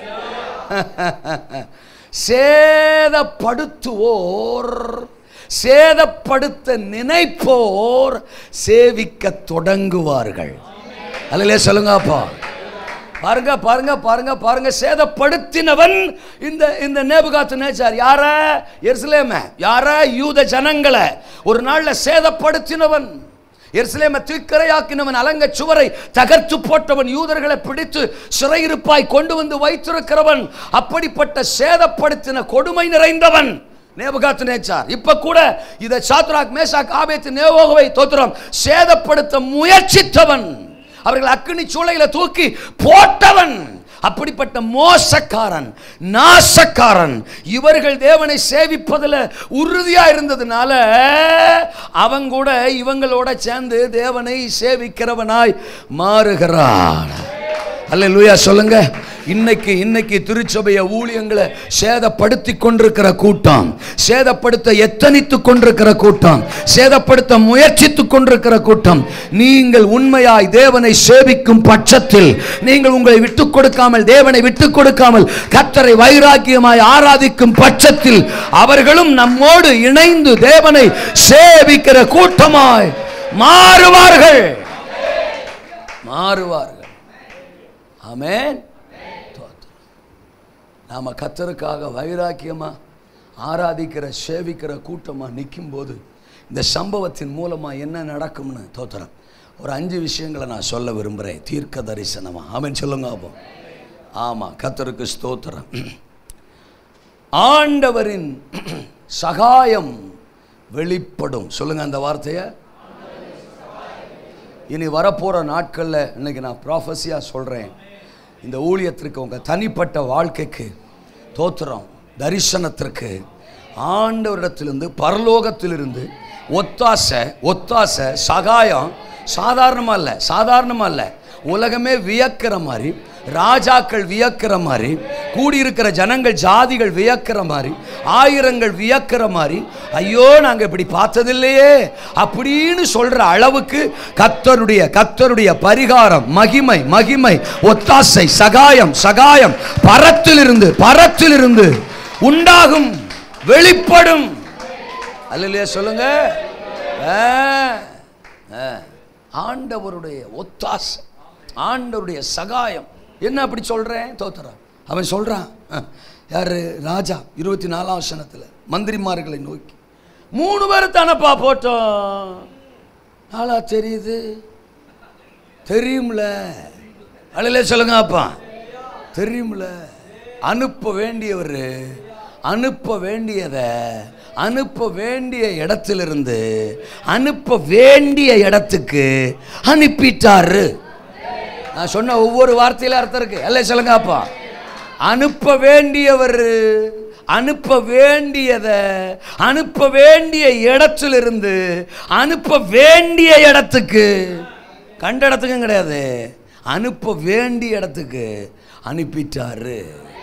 சேதப்படுத்துவோர் சேதப்படுத்த நினைப்போர் சேவிக்க தொடங்குவார்கள் அல்லையா சொல்லுங்க அப்பா பாருங்க பாருங்க பாருங்க பாருங்க சேதப்படுத்தினவன் இந்த இந்த நேபுகாத்து நேச்சார் யார எருசலேம யார யூத ஜனங்களை ஒரு நாள்ல சேதப்படுத்தினவன் எருசலேம தீக்கரையாக்கினவன் அலங்க சுவரை தகர்த்து போட்டவன் யூதர்களை பிடித்து சிறையிருப்பாய் கொண்டு வந்து வைத்திருக்கிறவன் அப்படிப்பட்ட சேதப்படுத்தின கொடுமை நிறைந்தவன் நேபுகாத்து நேச்சார் இப்ப கூட இதை சாத்ராக் மேசாக் ஆபேத்து நேவோகவை தோத்திரம் சேதப்படுத்த முயற்சித்தவன் அவர்கள் அக்கினி சூளையில தூக்கி போட்டவன் அப்படிப்பட்ட மோசக்காரன் நாசக்காரன் இவர்கள் தேவனை சேவிப்பதில் உறுதியா இருந்ததுனால அவன் கூட இவங்களோட சேர்ந்து தேவனை சேவிக்கிறவனாய் மாறுகிறான் அல்லேலூயா சொல்லுங்க இன்னைக்கு இன்னைக்கு திருச்சபைய ஊழியங்களை சேதப்படுத்தி கொண்டிருக்கிற கூட்டம் சேதப்படுத்த எத்தனித்து கொண்டிருக்கிற கூட்டம் சேதப்படுத்த முயற்சித்து கொண்டிருக்கிற கூட்டம் நீங்கள் உண்மையாய் தேவனை சேவிக்கும் பட்சத்தில் நீங்கள் உங்களை விட்டுக் கொடுக்காமல் தேவனை விட்டுக் கொடுக்காமல் கத்தரை வைராக்கியமாய் ஆராதிக்கும் பட்சத்தில் அவர்களும் நம்மோடு இணைந்து தேவனை சேவிக்கிற கூட்டமாய் மாறுவார்கள் மாறுவார்கள் ஆமென் தோத்திரம். நாம கத்தருக்காக வைராக்கியமா ஆராதிக்கிற சேவிக்கிற கூட்டமா நிற்கும் போது இந்த சம்பவத்தின் மூலமா என்ன நடக்கும்னு தோத்திரம் ஒரு அஞ்சு விஷயங்களை நான் சொல்ல விரும்புகிறேன் தீர்க்க தரிசனமா ஆமென் சொல்லுங்க அப்போ ஆமா கத்தருக்கு ஸ்தோத்திரம் ஆண்டவரின் சகாயம் வெளிப்படும் சொல்லுங்க அந்த வார்த்தையை இனி வரப்போகிற நாட்களில் இன்னைக்கு நான் ப்ராஃபஸியாக சொல்கிறேன் இந்த ஊழியத்திற்கு உங்கள் தனிப்பட்ட வாழ்க்கைக்கு தோத்திரம் தரிசனத்திற்கு ஆண்டவரிடத்திலிருந்து பரலோகத்திலிருந்து ஒத்தாசை ஒத்தாசை சகாயம் சாதாரணமாக இல்லை சாதாரணமாக இல்லை உலகமே வியக்கிற மாதிரி ராஜாக்கள் வியக்கிற மாதிரி கூடியிருக்கிற ஜனங்கள் ஜாதிகள் வியக்கிற மாதிரி ஆயிரங்கள் வியக்கிற மாதிரி ஐயோ நாங்கள் இப்படி பார்த்ததில்லையே அப்படின்னு சொல்ற அளவுக்கு கத்தருடைய கத்தருடைய பரிகாரம் மகிமை மகிமை ஒத்தாசை சகாயம் சகாயம் பரத்திலிருந்து பரத்திலிருந்து உண்டாகும் வெளிப்படும் அல்லையா சொல்லுங்க ஆ, ஆ. ஆண்டவருடைய ஒத்தாசை ஆண்டவருடைய சகாயம் என்ன அப்படி சொல்றேன் தோத்துறான் அவன் சொல்றான் அஹ், யாரு ராஜா இருபத்தி நாலாம் வசனத்தில் மந்திரிமார்களை நோக்கி மூணு பேர் தானப்பா போட்டோம் நாளா தெரியுது தெரியும்ல அழலே சொல்லுங்க அப்பா தெரியும்ல அனுப்ப வேண்டியவர் அனுப்ப வேண்டியதை அனுப்ப வேண்டிய இடத்திலிருந்து அனுப்ப வேண்டிய இடத்துக்கு அனுப்பிட்டாரு நான் சொன்ன ஒவ்வொரு வார்த்தையில அர்த்தம் இருக்கு எல்லாம் சொல்லுங்க அப்பா அனுப்ப வேண்டியவர் அனுப்ப வேண்டியதை அனுப்ப வேண்டிய இடத்திலிருந்து அனுப்ப வேண்டிய இடத்துக்கு கண்ட இடத்துக்கும் கிடையாது அனுப்ப வேண்டிய இடத்துக்கு அனுப்பிட்டாரு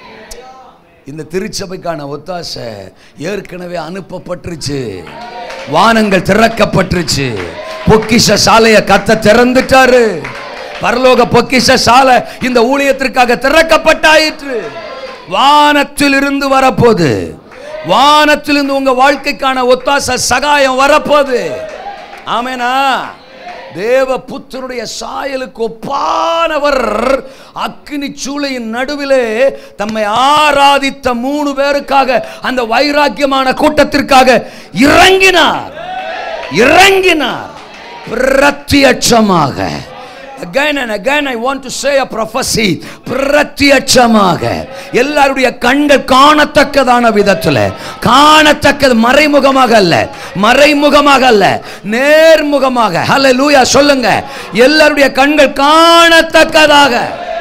இந்த திருச்சபைக்கான ஒத்தாசை ஏற்கனவே அனுப்பப்பட்டுருச்சு வானங்கள் திறக்கப்பட்டுருச்சு பொக்கிஷ சாலையை கத்த திறந்துட்டாரு பரலோக பொக்கிஷ சாலை இந்த ஊழியத்திற்காக திறக்கப்பட்டாயிற்று வானத்திலிருந்து வரப்போகுது வானத்திலிருந்து உங்க வாழ்க்கைக்கான ஒத்தாசை சகாயம் வரப்போகுது ஆமேனா தேவ புத்தருடைய சாயலுக்கு ஒப்பானவர் அக்கினி சூளையின் நடுவிலே தம்மை ஆராதித்த மூணு பேருக்காக அந்த வைராக்கியமான கூட்டத்திற்காக இறங்கினார் இறங்கினார் பிரத்யட்சமாக again and again I want to say a prophecy பிரத்யட்சமாக எல்லாருடைய கண்கள் காணத்தக்கதான விதத்தில் காணத்தக்கது மறைமுகமாக அல்ல மறைமுகமாக அல்ல நேர்முகமாக ஹalleluya சொல்லுங்க எல்லாருடைய கண்கள் காணத்தக்கதாக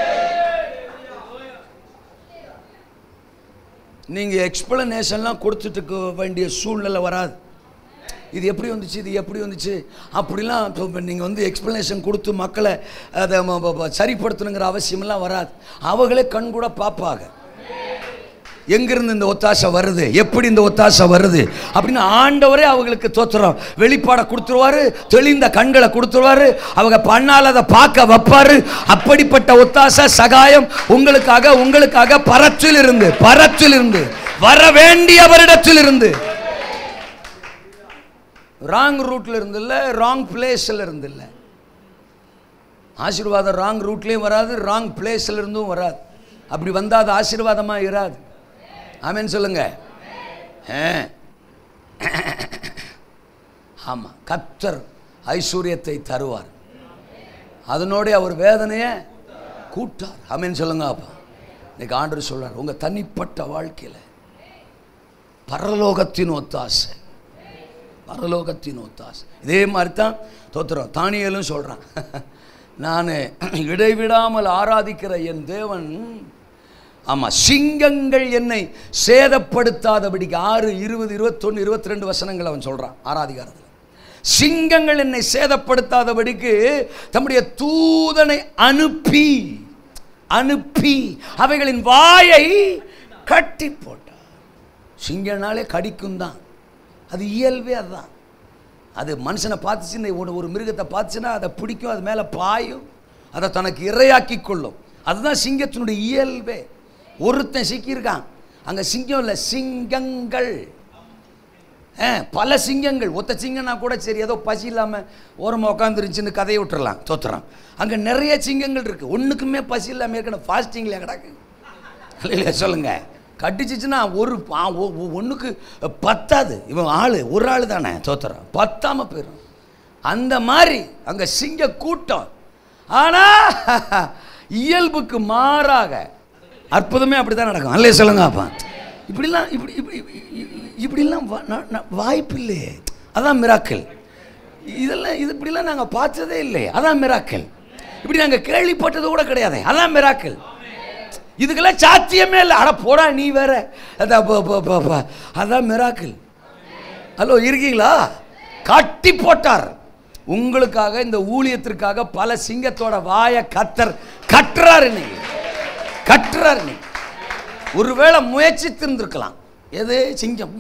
நீங்க எக்ஸ்பிளனேஷன்லாம் கொடுத்துட்டு இருக்க வேண்டிய சூழ்நிலை வராது இது எப்படி வந்துச்சு இது எப்படி வந்துச்சு அப்படிலாம் இப்போ நீங்கள் வந்து எக்ஸ்ப்ளனேஷன் கொடுத்து மக்களை அதை ம- ம- ம- சரிப்படுத்தணுங்கிற அவசியமெல்லாம் வராது அவங்களே கண் கூட பார்ப்பாங்க எங்கிருந்து இந்த ஒத்தாசை வருது எப்படி இந்த ஒத்தாசை வருது அப்படின்னு ஆண்டவரே அவங்களுக்கு தோத்துறோம் வெளிப்பாடை கொடுத்துருவாரு தெளிந்த கண்களை கொடுத்துருவாரு அவங்க பண்ணால் அதை பார்க்க வைப்பாரு அப்படிப்பட்ட ஒத்தாசை சகாயம் உங்களுக்காக உங்களுக்காக பரத்தில் இருந்து பரத்தில் இருந்து வர வேண்டியவரிடத்தில் இருந்து ராங் ரூட்ல இருந்து இல்லை ராங் பிளேஸில் இருந்து இல்லை ஆசீர்வாதம் ராங் ரூட்லேயும் வராது ராங் பிளேஸில் இருந்தும் வராது அப்படி வந்தால் அது ஆசீர்வாதமாக இராது ஆமென்னு சொல்லுங்க ஆமாம் கத்தர் ஐஸ்வர்யத்தை தருவார் அதனோட அவர் வேதனையை கூட்டார் ஆமென்னு சொல்லுங்க அப்பா இன்னைக்கு ஆண்டவர் சொல்றார் உங்க தனிப்பட்ட வாழ்க்கையில் பரலோகத்தின் ஒத்தாசை பரலோகத்தின் ஒத்தாசை இதே மாதிரி தான் தோத்துறோம் தானியலும் சொல்கிறான் நான் இடைவிடாமல் ஆராதிக்கிற என் தேவன் ஆமாம் சிங்கங்கள் என்னை சேதப்படுத்தாதபடிக்கு ஆறு இருபது இருபத்தொன்று இருபத்தி ரெண்டு வசனங்கள் அவன் சொல்கிறான் ஆராதிகாரத்தில் சிங்கங்கள் என்னை சேதப்படுத்தாதபடிக்கு தம்முடைய தூதனை அனுப்பி அனுப்பி அவைகளின் வாயை கட்டி போட்டார் சிங்கனாலே கடிக்கும் தான் அது இயல்பே அதுதான் அது மனுஷனை பார்த்துச்சுன்னு ஒரு ஒரு மிருகத்தை பார்த்துச்சுன்னா அதை பிடிக்கும் அது மேலே பாயும் அதை தனக்கு இரையாக்கி கொள்ளும் அதுதான் சிங்கத்தினுடைய இயல்பே ஒருத்தன் சிக்கியிருக்கான் அங்கே சிங்கம் இல்லை சிங்கங்கள் ஆ, பல சிங்கங்கள் ஒத்த சிங்கம்னா கூட சரி ஏதோ பசி இல்லாமல் ஓரமாக உட்காந்துருச்சுன்னு கதையை விட்டுறலாம் தோத்துறான் அங்கே நிறைய சிங்கங்கள் இருக்குது ஒன்றுக்குமே பசி இல்லாமல் ஏற்கனவே ஃபாஸ்டிங்கில் கிடக்கு இல்லையா சொல்லுங்க கட்டிச்சிச்சுன்னா ஒரு ஒன்றுக்கு பத்தாது இவன் ஆள் ஒரு ஆள் தானே தோத்துறான் பத்தாம போயிடும் அந்த மாதிரி அங்கே சிங்க கூட்டம் ஆனால் இயல்புக்கு மாறாக அற்புதமே அப்படி தான் நடக்கும் அல்லையே சொல்லுங்க அப்பா இப்படிலாம் இப்படி இப்படி இப்படி- இப்படிலாம் வா- நா- நா- வாய்ப்பு இல்லையே அதான் மிராக்கல் இதெல்லாம் இது இப்படிலாம் நாங்கள் பார்த்ததே இல்லை அதான் மிராக்கல் இப்படி நாங்கள் கேள்விப்பட்டது கூட கிடையாது அதான் மிராக்கல் இதுக்கெல்லாம் சாத்தியமே இல்லை அட போடா நீ வேற அதான் ப- ப- ப- ப- அதான் மிராக்கல் ஹலோ இருக்கீங்களா கட்டி போட்டார் உங்களுக்காக இந்த ஊழியத்திற்காக பல சிங்கத்தோட வாய கத்தர் கட்டுறாரு இன்னைக்கு கட்டுறாரு இன்னைக்கு ஒருவேளை முயற்சித்திருந்திருக்கலாம் எது சிங்கம்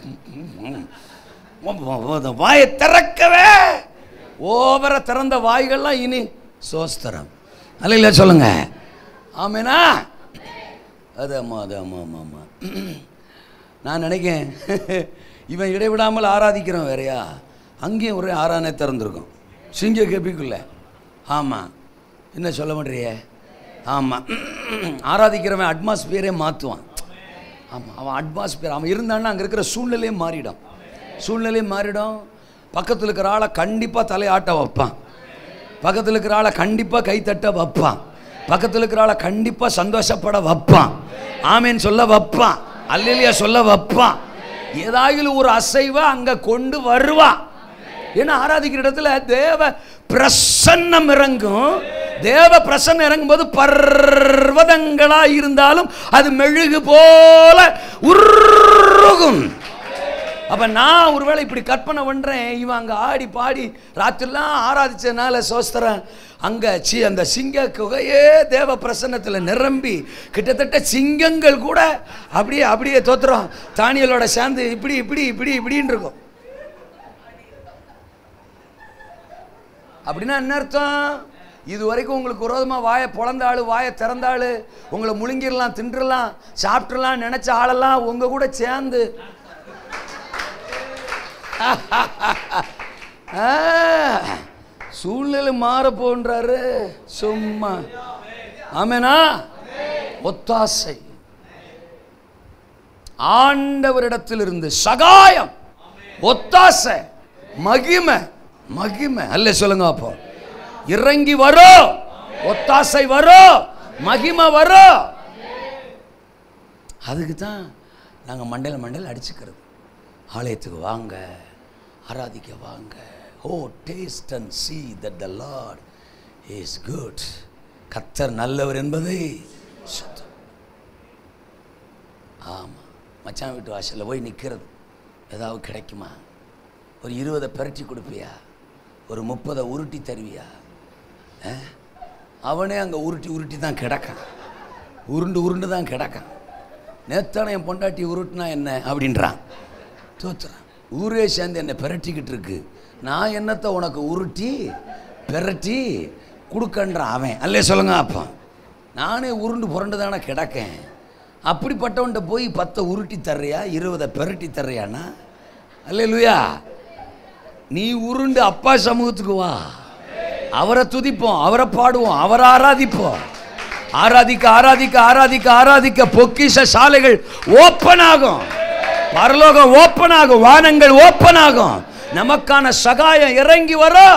வாயை திறக்கவே ஓவர திறந்த வாய்கள்லாம் இனி சோஸ்தரம் அல்ல சொல்லுங்க ஆமேனா அது ஆமா அது ஆமா ஆமா ஆமா நான் நினைக்கேன் இவன் இடைவிடாமல் ஆராதிக்கிறான் வேறையா அங்கேயும் ஒரே ஆராதனை திறந்திருக்கும் சிங்க கெபிக்குள்ள ஆமாம் என்ன சொல்ல மாட்டேறியே ஆமாம் ஆராதிக்கிறவன் அட்மாஸ்பியரே மாற்றுவான் ஆமாம் அவன் அட்மாஸ்பியர் அவன் இருந்தான்னா அங்கே இருக்கிற சூழ்நிலையே மாறிடும் சூழ்நிலையே மாறிடும் பக்கத்தில் இருக்கிற ஆளை கண்டிப்பாக தலையாட்ட வைப்பான் பக்கத்தில் இருக்கிற ஆளை கண்டிப்பாக கைத்தட்ட வைப்பான் பக்கத்தில் இருக்கிற ஆளை கண்டிப்பாக சந்தோஷப்பட வைப்பான் ஆமேன்னு சொல்ல வைப்பான் அல்லையா சொல்ல வைப்பான் ஏதாயிலும் ஒரு அசைவை அங்கே கொண்டு வருவான் ஏன்னா ஆராதிக்கிற இடத்துல தேவ பிரசன்னம் இறங்கும் தேவ பிரசன்னம் இறங்கும்போது பர்வதங்களா இருந்தாலும் அது மெழுகு போல உருகும் அப்ப நான் ஒருவேளை இப்படி கற்பனை பண்றேன் இவன் அங்க ஆடி பாடி ராத்திரிலாம் ஆராதிச்சதுனால சோஸ்தரன் அங்க சி அந்த சிங்க குகையே தேவ பிரசன்னத்துல நிரம்பி கிட்டத்தட்ட சிங்கங்கள் கூட அப்படியே அப்படியே தோத்துறோம் தானியலோட சேர்ந்து இப்படி இப்படி இப்படி இப்படின்னு இருக்கும் அப்படின்னா என்ன அர்த்தம் இது வரைக்கும் உங்களுக்கு விரோதமாக வாயை பொழந்த ஆளு வாயை திறந்த ஆளு உங்களை முழுங்கிடலாம் தின்றலாம் சாப்பிட்றலாம் நினைச்ச ஆளெல்லாம் உங்க கூட சேர்ந்து ஆ, சூழ்நிலை மாற போன்றாரு சும்மா ஆமேனா ஒத்தாசை ஆண்டவரிடத்திலிருந்து சகாயம் ஒத்தாசை மகிமை மகிமை அல்ல சொல்லுங்க அப்போ இறங்கி வரும் ஒத்தாசை வரும் மகிமை வரும் அதுக்கு தான் நாங்கள் மண்டையில் மண்டையில் அடிச்சுக்கிறது ஆலயத்துக்கு வாங்க ஆராதிக்க வாங்க oh taste and see that the Lord is good கத்தர் நல்லவர் என்பதை சுத்தம் ஆமாம் மச்சான் வீட்டு வாசலில் போய் நிற்கிறது ஏதாவது கிடைக்குமா ஒரு இருபதை பிரட்டி கொடுப்பியா ஒரு முப்பதை உருட்டி தருவியா ஆ? அவனே அங்கே உருட்டி உருட்டி தான் கிடக்கான் உருண்டு உருண்டு தான் கிடக்கான் நேத்தான என் பொண்டாட்டி உருட்டுனா என்ன அப்படின்றான் தோத்துறான் ஊரே சேர்ந்து என்னை பிரட்டிக்கிட்டு இருக்கு நான் என்னத்தை உனக்கு உருட்டி பிரட்டி கொடுக்கன்றான் அவன் அல்லே சொல்லுங்க அப்பா நானே உருண்டு புரண்டு தானே கிடக்கேன் அப்படிப்பட்டவன்ட்ட போய் பத்தை உருட்டி தர்றியா இருபதை பிரட்டி தர்றியானா அல்லே லுயா நீ உருண்டு அப்பா சமூகத்துக்கு வா அவரை துதிப்போம் அவரை பாடுவோம் அவரை ஆராதிப்போம் ஆராதிக்க ஆராதிக்க ஆராதிக்க ஆராதிக்க பொக்கிஷ சாலைகள் ஓப்பன் ஆகும் பரலோகம் ஓப்பன் ஆகும் வானங்கள் ஓப்பன் ஆகும் நமக்கான சகாயம் இறங்கி வரும்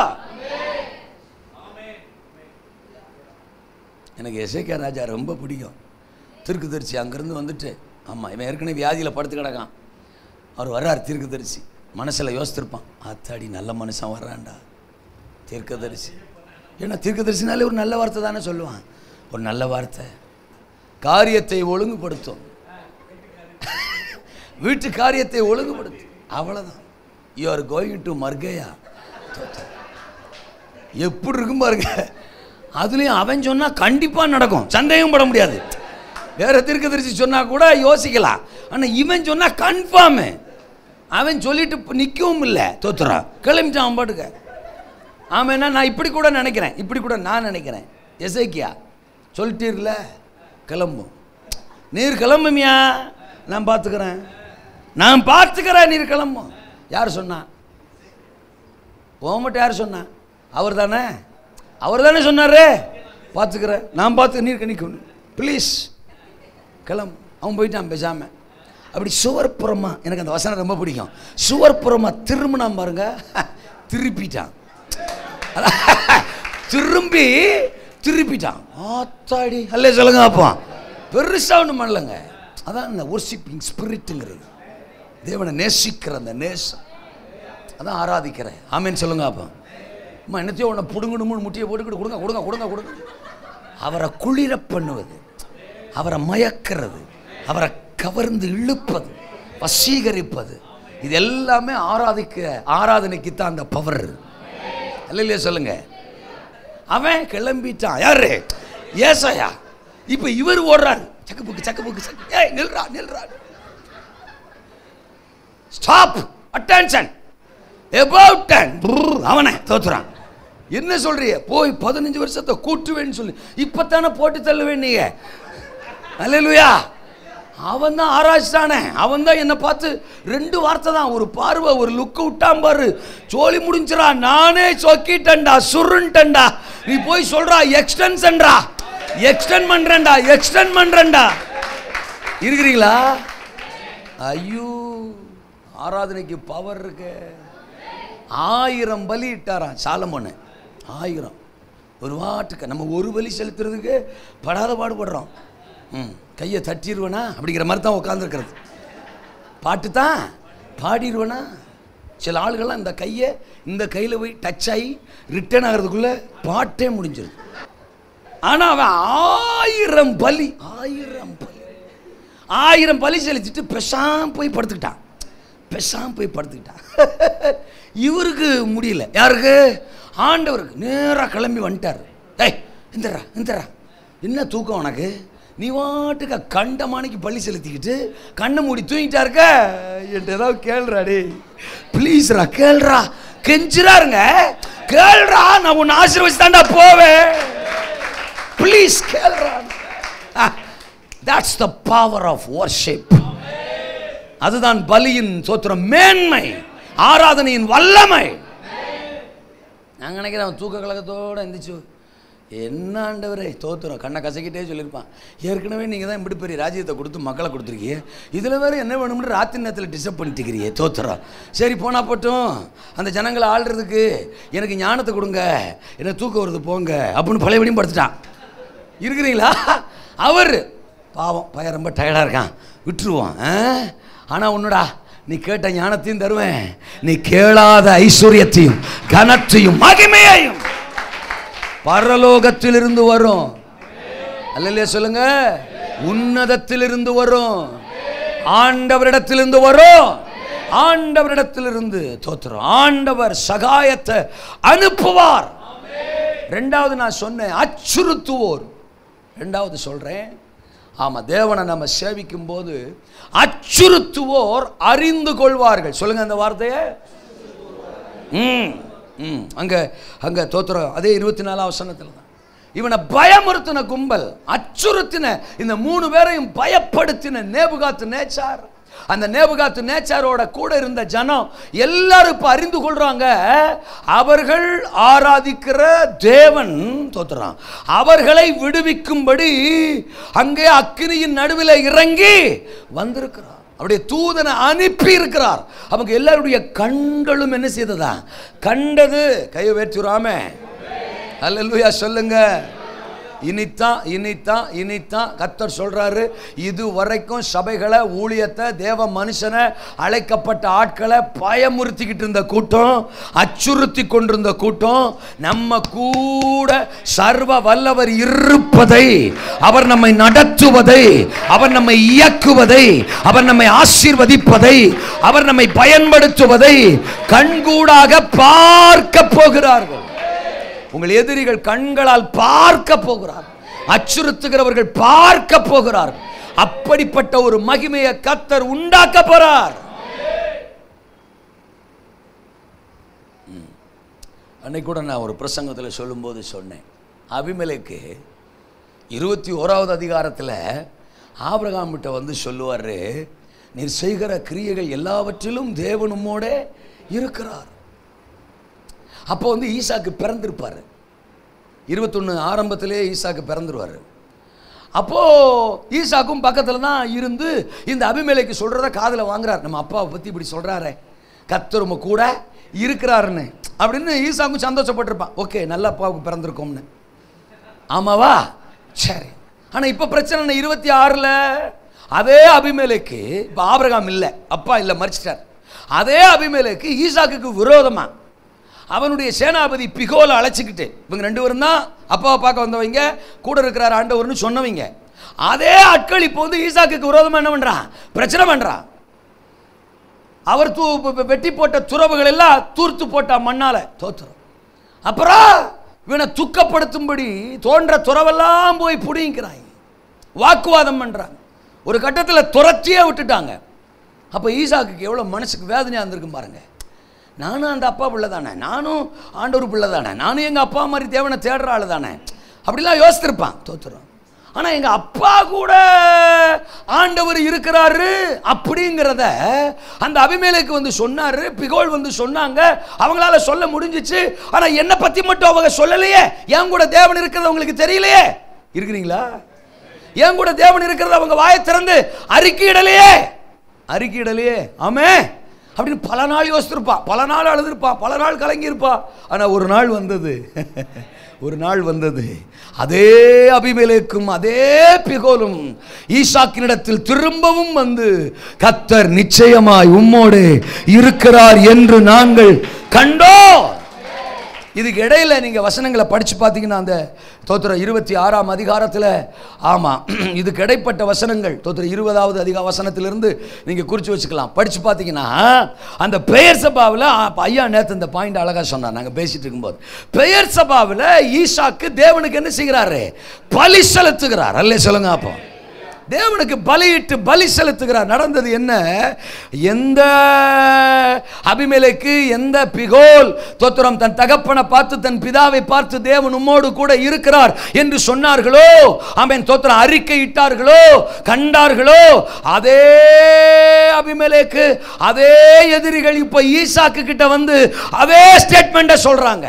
எனக்கு எசேக்கியா ராஜா ரொம்ப பிடிக்கும் திருக்குதரிசி அங்கேருந்து வந்துட்டு ஆமாம் இவன் ஏற்கனவே வியாதியில் படுத்து கிடக்கான் அவர் வர்றார் தீர்க்கதரிசி மனசில் யோசித்திருப்பான் ஆத்தாடி நல்ல மனுஷன் வர்றான்டா தீர்க்கதரிசி ஏன்னா தீர்க்கதரிசினாலே ஒரு நல்ல வார்த்தை தானே சொல்லுவான் ஒரு நல்ல வார்த்தை காரியத்தை ஒழுங்குபடுத்தும் வீட்டு காரியத்தை ஒழுங்குபடுத்தும் அவ்வளோதான் யூ ஆர் கோயிங் டு மர்கையா எப்படி இருக்கும் பாருங்க அதுலேயும் அவன் சொன்னால் கண்டிப்பாக நடக்கும் சந்தேகம் பட முடியாது வேற தீர்க்கதரிசி சொன்னா கூட யோசிக்கலாம் ஆனால் இவன் சொன்னால் கன்ஃபார்மு அவன் சொல்லிட்டு நிற்கவும் இல்லை தோத்துறான் கிளம்பிட்டான் அவன் பாட்டுக்க ஆமாண்ணா நான் இப்படி கூட நினைக்கிறேன் இப்படி கூட நான் நினைக்கிறேன் எசைக்கியா சொல்லிட்டீர்ல கிளம்பும் நீர் கிளம்புமியா நான் பார்த்துக்கிறேன் நான் பார்த்துக்கிறேன் நீர் கிளம்பும் யார் சொன்னா உன் மட்டும் யார் சொன்னா அவர் தானே அவர் தானே சொன்னாரு பார்த்துக்கிறேன் நான் பார்த்து நீர் கணிக்கணும் ப்ளீஸ் கிளம்பு அவன் போயிட்டான் பேசாம அப்படி சுவர்புறமா எனக்கு அந்த வசனம் ரொம்ப பிடிக்கும் சுவர்புறமா திரும்பினா பாருங்க திருப்பிட்டான் திரும்பி திருப்பிட்டான் ஆத்தாடி அல்ல சொல்லுங்க அப்போ பெருசா ஒன்றும் பண்ணலங்க அதான் இந்த ஒர்ஷிப்பிங் ஸ்பிரிட்டுங்கிறது தேவனை நேசிக்கிற அந்த நேசம் அதான் ஆராதிக்கிறேன் ஆமேன்னு சொல்லுங்க அப்போ அம்மா என்னத்தையோ உன்னை புடுங்கணும்னு முட்டியை போட்டுக்கிட்டு கொடுங்க கொடுங்க கொடுங்க கொடுங்க அவரை குளிர பண்ணுவது அவரை மயக்கிறது அவரை கவர்ந்து இழுப்பது வசீகரிப்பது இது எல்லாமே ஆராதிக்க ஆராதனைக்கு தான் அந்த பவர் இல்லையா சொல்லுங்க அவன் கிளம்பிட்டான் யாரு ஏசாயா இப்போ இவர் ஓடுறாரு சக்கு புக்கு சக்கு புக்கு சக்கு ஏய் நில்றா நில்றா ஸ்டாப் அட்டென்ஷன் எபவுட் டன் அவனை தோத்துறான் என்ன சொல்றிய போய் பதினஞ்சு வருஷத்தை கூட்டுவேன்னு சொல்லி இப்பத்தானே போட்டு தள்ளுவேன் நீங்க அல்லேலூயா அவன் தான் ஆராய்ச்சானே அவன் தான் என்னை பார்த்து ரெண்டு வார்த்தை தான் ஒரு பார்வை ஒரு லுக்கு விட்டான் பாரு சோழி முடிஞ்சிரா நானே சொக்கிட்டேன்டா சுருன்ட்டேன்டா நீ போய் சொல்றா எக்ஸ்டென்ஷன்டா எக்ஸ்டெண்ட் பண்றேன்டா எக்ஸ்டெண்ட் பண்றேன்டா இருக்கிறீங்களா ஐயோ ஆராதனைக்கு பவர் இருக்கு ஆயிரம் பலி இட்டாராம் சாலமோன்னு ஆயிரம் ஒரு வாட்டுக்கு நம்ம ஒரு பலி செலுத்துறதுக்கு படாத பாடுபடுறோம் ம் கையை தட்டிடுவேனா அப்படிங்கிற மாதிரி தான் உட்காந்துருக்கிறது பாட்டு தான் பாடிடுவேனா சில ஆளுகள்லாம் இந்த கையை இந்த கையில் போய் டச் ஆகி ரிட்டர்ன் ஆகிறதுக்குள்ளே பாட்டே முடிஞ்சிடும் ஆனால் அவன் ஆயிரம் பலி ஆயிரம் பலி ஆயிரம் பலி செலுத்திட்டு பெசாம் போய் படுத்துக்கிட்டான் பெசாம் போய் படுத்துக்கிட்டான் இவருக்கு முடியல யாருக்கு ஆண்டவருக்கு நேராக கிளம்பி வந்துட்டார் ஏய் இந்தரா இந்தரா என்ன தூக்கம் உனக்கு நீ வாட்டுக்க கண்டமானிக்கு பள்ளி செலுத்திக்கிட்டு கண்ணை மூடி தூங்கிட்டா இருக்க என்கிட்ட ஏதாவது கேள்றா டே ப்ளீஸ்ரா கேள்றா கெஞ்சிராருங்க கேள்றா நான் உன்னை ஆசீர்வச்சு தாண்டா போவேன் ப்ளீஸ் கேள்றா that's the power of worship அதுதான் பலியின் சோத்திரம் மேன்மை ஆராதனையின் வல்லமை நான் நினைக்கிறேன் அவன் தூக்க கழகத்தோடு எந்திரிச்சு என்ன ஆண்டவரே தோத்துறோம் கண்ணை கசக்கிட்டே சொல்லியிருப்பான் ஏற்கனவே நீங்கள் தான் இப்படி பெரிய ராஜ்யத்தை கொடுத்து மக்களை கொடுத்துருக்கீங்க இதில் வேறு என்ன வேணும்னு ராத்திரி நேரத்தில் டிஸ்டர்ப் பண்ணிட்டு இருக்கிறீங்க தோத்துறோம் சரி போனா போட்டும் அந்த ஜனங்களை ஆள்றதுக்கு எனக்கு ஞானத்தை கொடுங்க என்ன தூக்கம் வருது போங்க அப்படின்னு பழையபடியும் படுத்துட்டான் இருக்கிறீங்களா அவர் பாவம் பையன் ரொம்ப டயர்டாக இருக்கான் விட்டுருவோம் ஆனால் உன்னடா நீ கேட்ட ஞானத்தையும் தருவேன் நீ கேளாத ஐஸ்வர்யத்தையும் கனத்தையும் மகிமையையும் பரலோகத்திலிருந்து வரும் அல்லையா சொல்லுங்க உன்னதத்திலிருந்து வரும் ஆண்டவரிடத்திலிருந்து வரும் ஆண்டவரிடத்திலிருந்து தோத்துறோம் ஆண்டவர் சகாயத்தை அனுப்புவார் ரெண்டாவது நான் சொன்னேன் அச்சுறுத்துவோர் ரெண்டாவது சொல்றேன் ஆமா தேவனை நம்ம சேவிக்கும் போது அச்சுறுத்துவோர் அறிந்து கொள்வார்கள் சொல்லுங்க அந்த வார்த்தையை ம் ம் அங்கே அங்கே தோத்துறோம் அதே இருபத்தி நாலாம் வசனத்தில் தான் இவனை பயமுறுத்தின கும்பல் அச்சுறுத்தின இந்த மூணு பேரையும் பயப்படுத்தின நேபுகாத்து நேச்சார் அந்த நேபுகாத்து நேச்சாரோட கூட இருந்த ஜனம் எல்லாரும் இப்போ அறிந்து கொள்றாங்க அவர்கள் ஆராதிக்கிற தேவன் தோத்துறான் அவர்களை விடுவிக்கும்படி அங்கே அக்கினியின் நடுவில் இறங்கி வந்திருக்கிறார் அவருடைய தூதனை அனுப்பி இருக்கிறார் அவங்க எல்லாருடைய கண்களும் என்ன செய்ததா கண்டது கையை வேற்றுறாம அல்லேலூயா சொல்லுங்க இனித்தான் இனித்தான் இனித்தான் கத்தர் சொல்றாரு இது வரைக்கும் சபைகளை ஊழியத்தை தேவ மனுஷனை அழைக்கப்பட்ட ஆட்களை பயமுறுத்திக்கிட்டு இருந்த கூட்டம் அச்சுறுத்தி கொண்டிருந்த கூட்டம் நம்ம கூட சர்வ வல்லவர் இருப்பதை அவர் நம்மை நடத்துவதை அவர் நம்மை இயக்குவதை அவர் நம்மை ஆசீர்வதிப்பதை அவர் நம்மை பயன்படுத்துவதை கண்கூடாக பார்க்க போகிறார்கள் உங்கள் எதிரிகள் கண்களால் பார்க்க போகிறார் அச்சுறுத்துகிறவர்கள் பார்க்க போகிறார் அப்படிப்பட்ட ஒரு மகிமையை கத்தர் உண்டாக்க போறார் ம். அன்னைக்கு கூட நான் ஒரு பிரசங்கத்தில் சொல்லும்போது சொன்னேன் அபிமலைக்கு இருபத்தி ஓராவது அதிகாரத்தில் ஆபிரகாம் கிட்ட வந்து சொல்லுவார் நீர் செய்கிற கிரியைகள் எல்லாவற்றிலும் தேவனுமோட இருக்கிறார் அப்போ வந்து ஈசாக்கு பிறந்திருப்பார் இருபத்தொன்று ஆரம்பத்திலே ஈசாக்கு பிறந்துருவார் அப்போது ஈசாக்கும் பக்கத்தில் தான் இருந்து இந்த அபிமேலைக்கு சொல்கிறத காதில் வாங்குறார் நம்ம அப்பாவை பற்றி இப்படி சொல்கிறாரே கத்தரும கூட இருக்கிறாருன்னு அப்படின்னு ஈசாக்கும் சந்தோஷப்பட்டிருப்பான் ஓகே நல்ல அப்பாவுக்கு பிறந்திருக்கோம்னு ஆமாவா சரி ஆனால் இப்போ பிரச்சனை என்ன இருபத்தி ஆறில் அதே அபிமேலைக்கு இப்போ ஆபிரகாம் இல்லை அப்பா இல்லை மறிச்சிட்டார் அதே அபிமேலைக்கு ஈசாக்குக்கு விரோதமா அவனுடைய சேனாபதி பிகோலை அழைச்சிக்கிட்டு இவங்க ரெண்டு பேரும் தான் அப்பாவை பார்க்க வந்தவங்க கூட இருக்கிறார் ஆண்டவர்னு சொன்னவங்க அதே ஆட்கள் இப்போ வந்து ஈசாக்குக்கு விரோதமா என்ன பண்றான் பிரச்சனை பண்றான் அவர் தூ வெ- வெ- வெட்டி போட்ட துறவுகள் எல்லாம் தூர்த்து போட்ட மண்ணால தோத்துரும் அப்புறம் இவனை துக்கப்படுத்தும்படி தோன்ற துறவெல்லாம் போய் புடிங்கிறாங்க வாக்குவாதம் பண்றாங்க ஒரு கட்டத்தில் துரத்தியே விட்டுட்டாங்க அப்போ ஈசாக்குக்கு எவ்வளோ மனசுக்கு வேதனையாக இருந்திருக்கும் பாருங்க நானும் அந்த அப்பா பிள்ளை தானே நானும் ஆண்டவர் பிள்ளை தானே நானும் எங்கள் அப்பா மாதிரி தேவனை தேடுற ஆள் தானே அப்படிலாம் யோசித்திருப்பான் தோத்துரும் ஆனால் எங்கள் அப்பா கூட ஆண்டவர் இருக்கிறாரு அப்படிங்கிறத அந்த அபிமேலுக்கு வந்து சொன்னாரு பிகோல் வந்து சொன்னாங்க அவங்களால சொல்ல முடிஞ்சிச்சு ஆனால் என்னை பற்றி மட்டும் அவங்க சொல்லலையே என் கூட தேவன் இருக்கிறது அவங்களுக்கு தெரியலையே இருக்கிறீங்களா என் கூட தேவன் இருக்கிறது அவங்க வாயை திறந்து அறிக்கையிடலையே அறிக்கையிடலையே ஆமே அப்படின்னு பல நாள் யோசித்திருப்பா பல நாள் அழுதுருப்பா பல நாள் கலங்கியிருப்பா ஆனால் ஒரு நாள் வந்தது ஒரு நாள் வந்தது அதே அபிமேலேக்கும் அதே பிகோலும் ஈசாக்கினிடத்தில் திரும்பவும் வந்து கத்தர் நிச்சயமாய் உம்மோடு இருக்கிறார் என்று நாங்கள் கண்டோம் இதுக்கு இடையில நீங்க வசனங்களை படிச்சு பார்த்தீங்கன்னா அந்த தோத்திரம் இருபத்தி ஆறாம் அதிகாரத்தில் ஆமாம் இதுக்கு இடைப்பட்ட வசனங்கள் தோத்திரம் இருபதாவது அதிக வசனத்திலிருந்து நீங்க குறிச்சு வச்சுக்கலாம் படிச்சு பார்த்தீங்கன்னா அந்த பெயர் சபாவில் ஐயா நேத்து இந்த பாயிண்ட் அழகா சொன்னார் நாங்க பேசிட்டு இருக்கும்போது பெயர் சபாவில் ஈசாக்கு தேவனுக்கு என்ன செய்கிறாரு பலி செலுத்துகிறார் அல்லே சொல்லுங்க அப்போ தேவனுக்கு பலியிட்டு பலி செலுத்துகிறார் நடந்தது என்ன எந்த அபிமேலைக்கு எந்த பிகோல் தோத்திரம் தன் தகப்பனை பார்த்து தன் பிதாவை பார்த்து தேவன் உம்மோடு கூட இருக்கிறார் என்று சொன்னார்களோ ஆமென் தோத்திரம் அறிக்கை இட்டார்களோ கண்டார்களோ அதே அபிமேலைக்கு அதே எதிரிகள் இப்ப ஈசாக்கு கிட்ட வந்து அதே ஸ்டேட்மெண்ட்டை சொல்றாங்க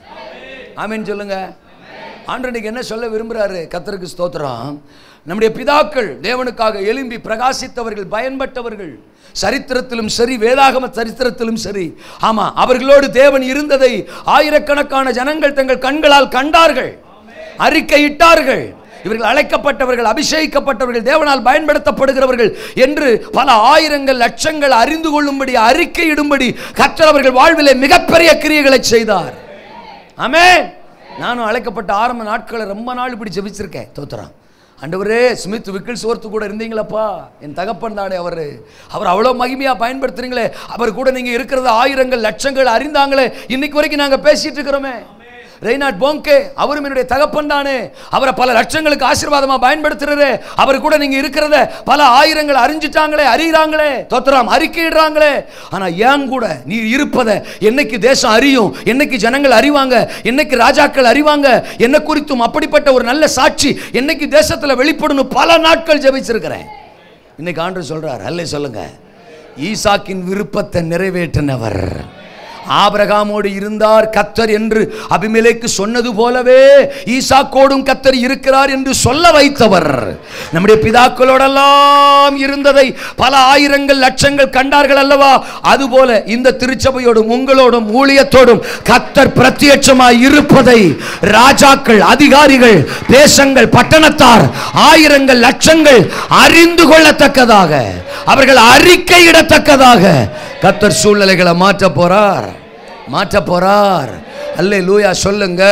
ஆமென் சொல்லுங்க ஆண்டவனுக்கு என்ன சொல்ல விரும்புறாரு கத்தருக்கு ஸ்தோத்திரம் நம்முடைய பிதாக்கள் தேவனுக்காக எழும்பி பிரகாசித்தவர்கள் பயன்பட்டவர்கள் சரித்திரத்திலும் சரி வேதாகம சரித்திரத்திலும் சரி ஆமா அவர்களோடு தேவன் இருந்ததை ஆயிரக்கணக்கான ஜனங்கள் தங்கள் கண்களால் கண்டார்கள் அறிக்கையிட்டார்கள் இவர்கள் அழைக்கப்பட்டவர்கள் அபிஷேகிக்கப்பட்டவர்கள் தேவனால் பயன்படுத்தப்படுகிறவர்கள் என்று பல ஆயிரங்கள் லட்சங்கள் அறிந்து கொள்ளும்படி அறிக்கையிடும்படி கர்த்தர் அவர்கள் வாழ்விலே மிகப்பெரிய கிரியைகளை செய்தார் ஆமே நானும் அழைக்கப்பட்ட ஆரம்ப நாட்களை ரொம்ப நாள் இப்படி ஜெபிச்சிருக்கேன் தோத்துறான் ஆண்டவரே ஸ்மித் விக்கிள்ஸ் ஒருத்து கூட இருந்தீங்களப்பா என் தகப்பன் தானே அவர் அவர் அவ்வளோ மகிமையாக பயன்படுத்துறீங்களே அவர் கூட நீங்கள் இருக்கிறது ஆயிரங்கள் லட்சங்கள் அறிந்தாங்களே இன்னைக்கு வரைக்கும் நாங்கள் பேசிட்டு இருக்கிறோமே ரெய்னாட் போங்கே அவரும் என்னுடைய தகப்பன் தானே அவரை பல லட்சங்களுக்கு ஆசீர்வாதமா பயன்படுத்துறாரு அவர் கூட நீங்க இருக்கிறத பல ஆயிரங்கள் அறிஞ்சிட்டாங்களே அறிகிறாங்களே தோத்திரம் அறிக்கையிடுறாங்களே ஆனா ஏன் கூட நீ இருப்பதை என்னைக்கு தேசம் அறியும் என்னைக்கு ஜனங்கள் அறிவாங்க என்னைக்கு ராஜாக்கள் அறிவாங்க என்ன குறித்தும் அப்படிப்பட்ட ஒரு நல்ல சாட்சி என்னைக்கு தேசத்துல வெளிப்படணும் பல நாட்கள் ஜெபிச்சிருக்கிறேன் இன்னைக்கு ஆண்டு சொல்றார் அல்லே சொல்லுங்க ஈசாக்கின் விருப்பத்தை நிறைவேற்றினவர் ஆபிரகாமோடு இருந்தார் கத்தர் என்று அபிமெலேக்கு சொன்னது போலவே ஈசாக்கோடும் கத்தர் இருக்கிறார் என்று சொல்ல வைத்தவர் நம்முடைய பிதாக்களோடெல்லாம் இருந்ததை பல ஆயிரங்கள் லட்சங்கள் கண்டார்கள் அல்லவா அதுபோல இந்த திருச்சபையோடும் உங்களோடும் ஊழியத்தோடும் கத்தர் பிரத்யட்சமாய் இருப்பதை ராஜாக்கள் அதிகாரிகள் தேசங்கள் பட்டணத்தார் ஆயிரங்கள் லட்சங்கள் அறிந்து கொள்ளத்தக்கதாக அவர்கள் அறிக்கையிடத்தக்கதாக கத்தர் சூழ்நிலைகளை மாற்ற போறார் மாற்ற போறார் அல்லே லூயா சொல்லுங்க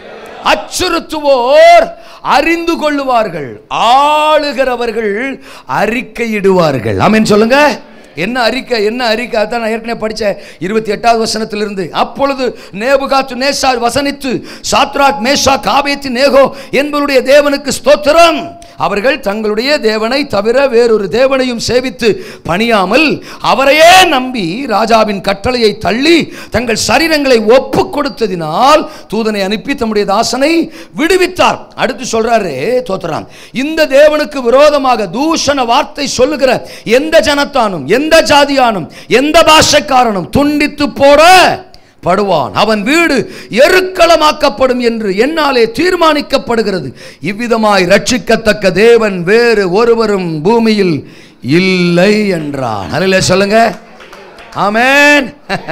அச்சுறுத்துவோர் அறிந்து கொள்ளுவார்கள் ஆளுகிறவர்கள் அறிக்கையிடுவார்கள் ஆமென் சொல்லுங்க என்ன அறிக்கை என்ன அறிக்கை அதான் நான் ஏற்கனவே படித்தேன் இருபத்தி எட்டாவது வசனத்திலிருந்து அப்பொழுது நேபுகாத்து நேசா வசனித்து சாத்ராக் மேஷா காபேத்தி நேகோ என்பவருடைய தேவனுக்கு ஸ்தோத்திரம் அவர்கள் தங்களுடைய தேவனை தவிர வேறொரு தேவனையும் சேவித்து பணியாமல் அவரையே நம்பி ராஜாவின் கட்டளையை தள்ளி தங்கள் சரீரங்களை ஒப்பு கொடுத்ததினால் தூதனை அனுப்பி தம்முடைய தாசனை விடுவித்தார் அடுத்து சொல்றாரு தோத்துறான் இந்த தேவனுக்கு விரோதமாக தூஷண வார்த்தை சொல்லுகிற எந்த ஜனத்தானும் எந்த ஜாதியானும் எந்த பாஷைக்காரனும் துண்டித்து போட படுவான் அவன் வீடு எருக்களமாக்கப்படும் என்று என்னாலே தீர்மானிக்கப்படுகிறது இவ்விதமாய் ரட்சிக்கத்தக்க தேவன் வேறு ஒருவரும் பூமியில் இல்லை என்றான் அதில் சொல்லுங்க ஆமென்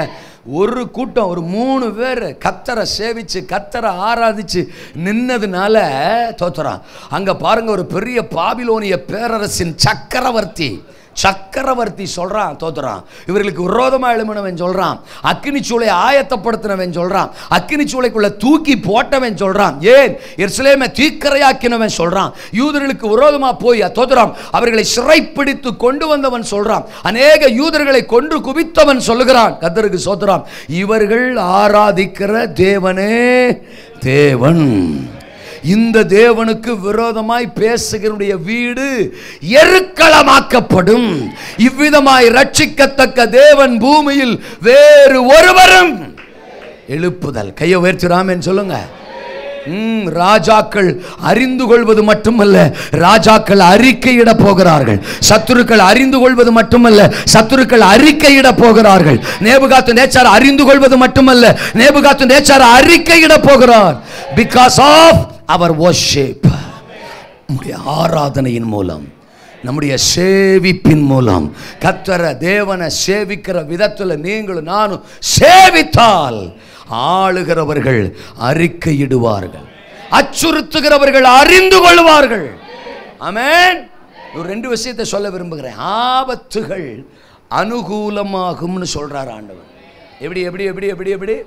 ஒரு கூட்டம் ஒரு மூணு பேர் கத்தரை சேவிச்சு கத்தரை ஆராதிச்சு நின்னதுனால தோத்துறான் அங்க பாருங்க ஒரு பெரிய பாபிலோனிய பேரரசின் சக்கரவர்த்தி சக்கரவர்த்தி சொல்றான் தோத்துறான் இவர்களுக்கு விரோதமா எழுமினவன் சொல்றான் அக்கினி சூளை ஆயத்தப்படுத்தினவன் சொல்றான் அக்கினி சூளைக்குள்ள தூக்கி போட்டவன் சொல்றான் ஏன் எருசலேமை தீக்கரையாக்கினவன் சொல்றான் யூதர்களுக்கு விரோதமா போய் தோத்துறான் அவர்களை சிறைப்பிடித்து கொண்டு வந்தவன் சொல்றான் அநேக யூதர்களை கொன்று குவித்தவன் சொல்லுகிறான் கத்தருக்கு சோத்துறான் இவர்கள் ஆராதிக்கிற தேவனே தேவன் இந்த தேவனுக்கு விரோதமாய் பேசுகிறனுடைய வீடு எருக்களமாக்கப்படும் இவ்விதமாய் ரட்சிக்கத்தக்க தேவன் பூமியில் வேறு ஒருவரும் எழுப்புதல் கையை உயர்த்திராமன் சொல்லுங்க ம், ராஜாக்கள் அறிந்து கொள்வது மட்டுமல்ல ராஜாக்கள் அறிக்கையிட போகிறார்கள் சத்துருக்கள் அறிந்து கொள்வது மட்டுமல்ல சத்துருக்கள் அறிக்கையிட போகிறார்கள் நேபுகாத்து நேச்சார் அறிந்து கொள்வது மட்டுமல்ல நேபுகாத்து நேச்சார் அறிக்கையிட போகிறார் பிகாஸ் ஆஃப் அவர் worship நம்முடைய ஆராதனையின் மூலம் நம்முடைய சேவிப்பின் மூலம் கத்தர தேவனை சேவிக்கிற விதத்தில் நீங்களும் நானும் சேவித்தால் ஆளுகிறவர்கள் அறிக்கையிடுவார்கள் அச்சுறுத்துகிறவர்கள் அறிந்து கொள்வார்கள் ஆமென் ஒரு ரெண்டு விஷயத்தை சொல்ல விரும்புகிறேன் ஆபத்துகள் அனுகூலமாகும்னு சொல்றார் ஆண்டவர் எப்படி எப்படி எப்படி எப்படி எப்படி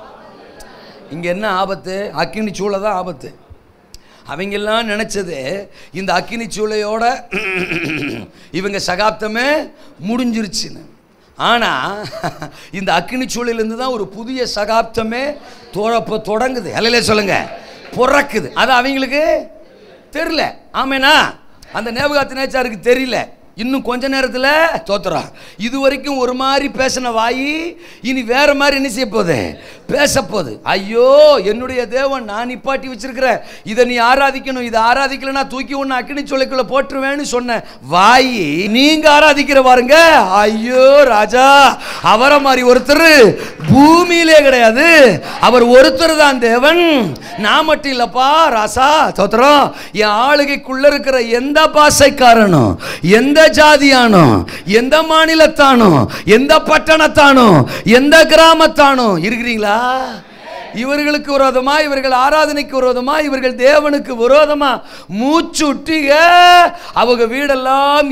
இங்க என்ன ஆபத்து அக்கினி சூளை தான் ஆபத்து அவங்கெல்லாம் நினைச்சது இந்த அக்கினி சூளையோட இவங்க சகாப்தமே முடிஞ்சிருச்சுன்னு ஆனா இந்த அக்கினி சூளையிலேருந்து தான் ஒரு புதிய சகாப்தமே தோழப்ப தொடங்குது அல்லையிலே சொல்லுங்க பிறக்குது அது அவங்களுக்கு தெரியல ஆமேனா அந்த நேபகாத்து நேச்சாருக்கு தெரியல இன்னும் கொஞ்ச நேரத்தில் தோத்துறா இது வரைக்கும் ஒரு மாதிரி பேசின வாயி இனி வேற மாதிரி என்ன செய்ய போகுது பேச போகுது ஐயோ என்னுடைய தேவன் நான் நிப்பாட்டி வச்சிருக்கிறேன் இதை நீ ஆராதிக்கணும் இதை ஆராதிக்கலனா தூக்கி ஒன்று அக்கினி சொல்லைக்குள்ள போட்டுருவேன்னு சொன்ன வாயி நீங்க ஆராதிக்கிற பாருங்க ஐயோ ராஜா அவரை மாதிரி ஒருத்தர் பூமியிலே கிடையாது அவர் ஒருத்தர் தான் தேவன் நான் மட்டும் இல்லப்பா ராசா தோத்திரம் என் ஆளுகைக்குள்ள இருக்கிற எந்த பாசைக்காரனும் எந்த ஜாதியானோ எந்த மாநிலத்தானோ எந்த பட்டணத்தானோ எந்த கிராமத்தானோ இருக்கிறீங்களா இவர்களுக்கு விரோதமா இவர்கள் ஆராதனைக்கு விரோதமா இவர்கள் தேவனுக்கு விரோதமா மூச்சு விட்டீங்க அவங்க வீடெல்லாம்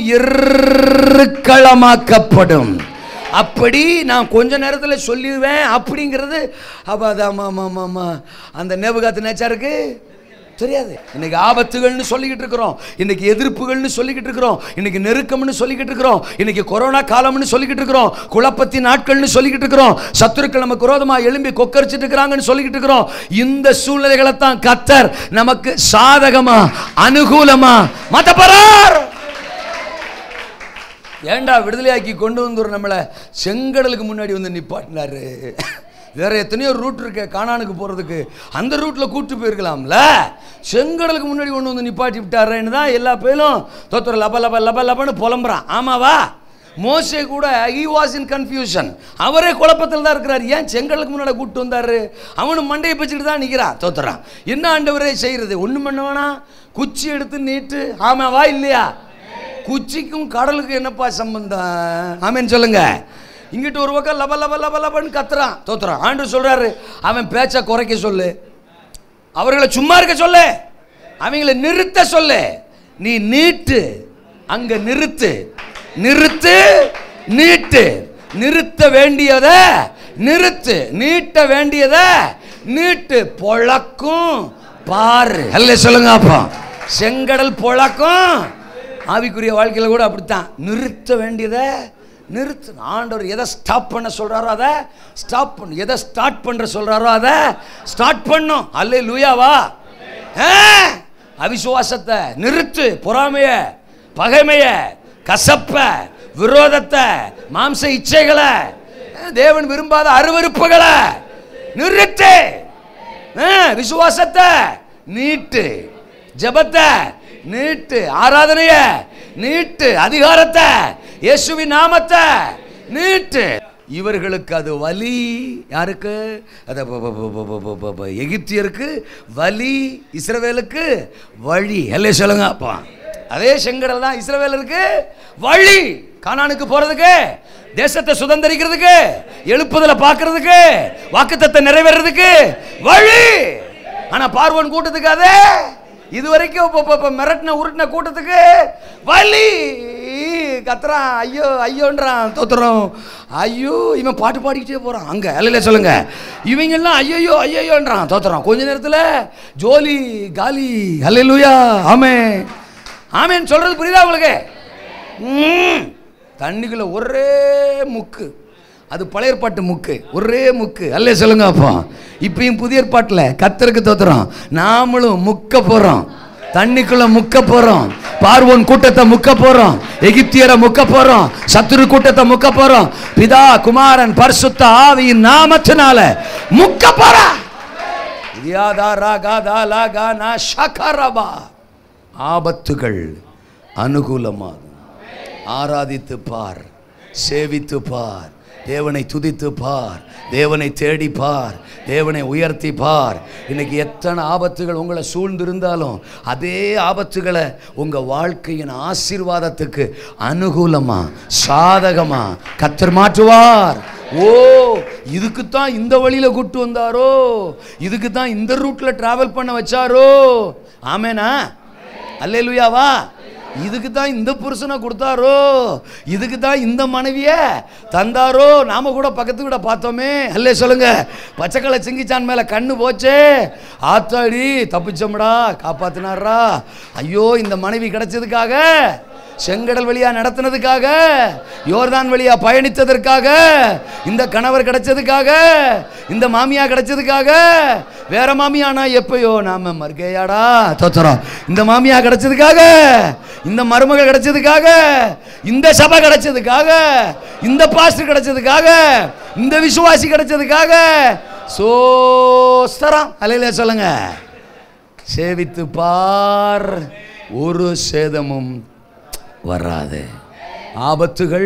எருக்களமாக்கப்படும் அப்படி நான் கொஞ்ச நேரத்தில் சொல்லிடுவேன் அப்படிங்கிறது அப்போ அது ஆமாம் ஆமாம் ஆமாம் அந்த நேபுகாத்து நேச்சாருக்கு தெரியாது இன்னைக்கு ஆபத்துகள்னு சொல்லிக்கிட்டு இருக்கிறோம் இன்னைக்கு எதிர்ப்புகள்னு சொல்லிக்கிட்டு இருக்கிறோம் இன்னைக்கு நெருக்கம்னு சொல்லிக்கிட்டு இருக்கிறோம் இன்னைக்கு கொரோனா காலம்னு சொல்லிக்கிட்டு இருக்கிறோம் குழப்பத்தின் நாட்கள்னு சொல்லிக்கிட்டு இருக்கிறோம் சத்துருக்கள் நமக்கு விரோதமா எழும்பி கொக்கரிச்சிட்டு இருக்கிறாங்கன்னு சொல்லிக்கிட்டு இருக்கிறோம் இந்த சூழ்நிலைகளை தான் கத்தர் நமக்கு சாதகமா அனுகூலமா மாத்த போறார் ஏன்டா விடுதலையாக்கி கொண்டு வந்துரு நம்மளை செங்கடலுக்கு முன்னாடி வந்து நிப்பாட்டினாரு வேற எத்தனையோ ரூட் இருக்கு காணானுக்கு போகிறதுக்கு அந்த ரூட்டில் கூட்டு போயிருக்கலாம்ல செங்கடலுக்கு முன்னாடி கொண்டு வந்து நிப்பாட்டி விட்டாருன்னு தான் எல்லா பேரும் தோத்துற லப லப லப லபன்னு புலம்புறான் ஆமாவா மோசே கூட ஹி வாஸ் இன் கன்ஃபியூஷன் அவரே குழப்பத்தில் தான் இருக்கிறார் ஏன் செங்கடலுக்கு முன்னாடி கூட்டு வந்தாரு அவனும் மண்டையை பிச்சுட்டு தான் நிற்கிறான் தோத்துறான் என்ன ஆண்டவரே செய்கிறது ஒன்றும் பண்ண வேணாம் குச்சி எடுத்து நீட்டு ஆமாவா இல்லையா குச்சிக்கும் கடலுக்கு என்னப்பா சம்பந்தம் ஆமேன்னு சொல்லுங்க இங்கிட்டு ஒரு பக்கம் லப லப லப லபன்னு கத்துறான் தோத்துறான் ஆண்டு சொல்றாரு அவன் பேச்சை குறைக்க சொல்லு அவர்களை சும்மா இருக்க சொல்லு அவங்கள நிறுத்த சொல்லு நீ நீட்டு அங்க நிறுத்து நிறுத்து நீட்டு நிறுத்த வேண்டியத நிறுத்து நீட்ட வேண்டியத நீட்டு பொழக்கும் பாரு அல்ல சொல்லுங்க அப்போ செங்கடல் பொழக்கும் ஆவிக்குரிய வாழ்க்கையில் கூட அப்படித்தான் நிறுத்த வேண்டியதை நிறுத்து ஆண்டவர் எதை ஸ்டாப் பண்ண சொல்றாரோ அதை ஸ்டாப் பண்ணு எதை ஸ்டார்ட் பண்ற சொல்றாரோ அதை ஸ்டார்ட் பண்ணும் அல்ல லூயாவா அவிசுவாசத்தை நிறுத்து பொறாமைய பகைமைய கசப்ப விரோதத்தை மாம்ச இச்சைகளை அஹ், தேவன் விரும்பாத அருவருப்புகளை நிறுத்து அஹ், விசுவாசத்தை நீட்டு ஜெபத்தை நீட்டு ஆராதனைய நீட்டு அதிகாரத்தை இயேசுவின் நாமத்தை நீட்டு இவர்களுக்கு அது வலி யாருக்கு அது ப- ப- ப- ப- ப- ப- ப- எகிப்தியருக்கு வலி இஸ்ரவேலுக்கு வழி எல்லை சொல்லுங்க அப்பா அதே செங்கடல் தான் இஸ்ரவேலருக்கு வழி கானானுக்கு போறதுக்கு தேசத்தை சுதந்திரிக்கிறதுக்கு எழுப்புதல பார்க்கிறதுக்கு வாக்குத்தத்தை நிறைவேறதுக்கு வழி ஆனா பார்வன் கூட்டத்துக்கு அதே இது வரைக்கும் இப்போ இப்போ மிரட்டின உருட்டின கூட்டத்துக்கு வலி கத்துறான் ஐயோ ஐயோன்றான் தோத்துறோம் ஐயோ இவன் பாட்டு பாடிக்கிட்டே போறான் அங்க அல்ல சொல்லுங்க இவங்கெல்லாம் ஐயோ ஐயோன்றான் தோத்துறான் கொஞ்ச நேரத்துல ஜோலி காலி அல்லேலூயா ஆமே ஆமேன்னு சொல்றது புரியுதா உங்களுக்கு ம். தண்ணிக்குள்ள ஒரே முக்கு அது பழைய ஏற்பாட்டு முக்கு ஒரே முக்கு அல்லே சொல்லுங்க அப்போ இப்பயும் புதிய ஏற்பாட்டில் கத்தருக்கு தோத்துறோம் நாமளும் முக்க போறோம் தண்ணிக்குள்ள முக்க போறோம் பார்வோன் கூட்டத்தை முக்க போறோம் எகிப்தியரை முக்க போறோம் சத்துரு கூட்டத்தை முக்க போறோம் பிதா குமாரன் பரிசுத்த ஆவியின் நாமத்தினால முக்க போறோம் யாதா ராகா தா லாகா நா ஷகரபா ஆபத்துகள் அனுகூலமாகும் ஆராதித்து பார் சேவித்து பார் தேவனை துதித்து பார் தேவனை தேடி பார் தேவனை உயர்த்தி பார் இன்னைக்கு எத்தனை ஆபத்துகள் உங்களை சூழ்ந்திருந்தாலும் அதே ஆபத்துகளை உங்க வாழ்க்கையின் ஆசீர்வாதத்துக்கு அனுகூலமா சாதகமா கத்தர் மாற்றுவார் ஓ இதுக்கு தான் இந்த வழியில கூட்டு வந்தாரோ இதுக்கு தான் இந்த ரூட்ல டிராவல் பண்ண வச்சாரோ ஆமேனா அல்லேலுயாவா இதுக்கு தான் இந்த புருஷனை கொடுத்தாரோ இதுக்கு தான் இந்த மனைவிய தந்தாரோ நாம கூட பக்கத்து கூட பார்த்தோமே அல்லே சொல்லுங்க பச்சைக்கலை சிங்கிச்சான் மேல கண்ணு போச்சே ஆத்தாடி தப்பிச்சோம்டா காப்பாத்தினாரா ஐயோ இந்த மனைவி கிடைச்சதுக்காக செங்கடல் வழியா நடத்தினதுக்காக யோர்தான் வழியா பயணித்ததற்காக இந்த கணவர் கிடைச்சதுக்காக இந்த மாமியா கிடைச்சதுக்காக வேற மாமியானா எப்பயோ நாம மர்கையாடா தோத்துறோம் இந்த மாமியா கிடைச்சதுக்காக இந்த மருமகள் கிடைச்சதுக்காக இந்த சபை கிடைச்சதுக்காக இந்த பாஸ்டர் கிடைச்சதுக்காக இந்த விசுவாசி கிடைச்சதுக்காக சோஸ்தரம் அலையில சொல்லுங்க சேவித்து பார் ஒரு சேதமும் வராது ஆபத்துகள்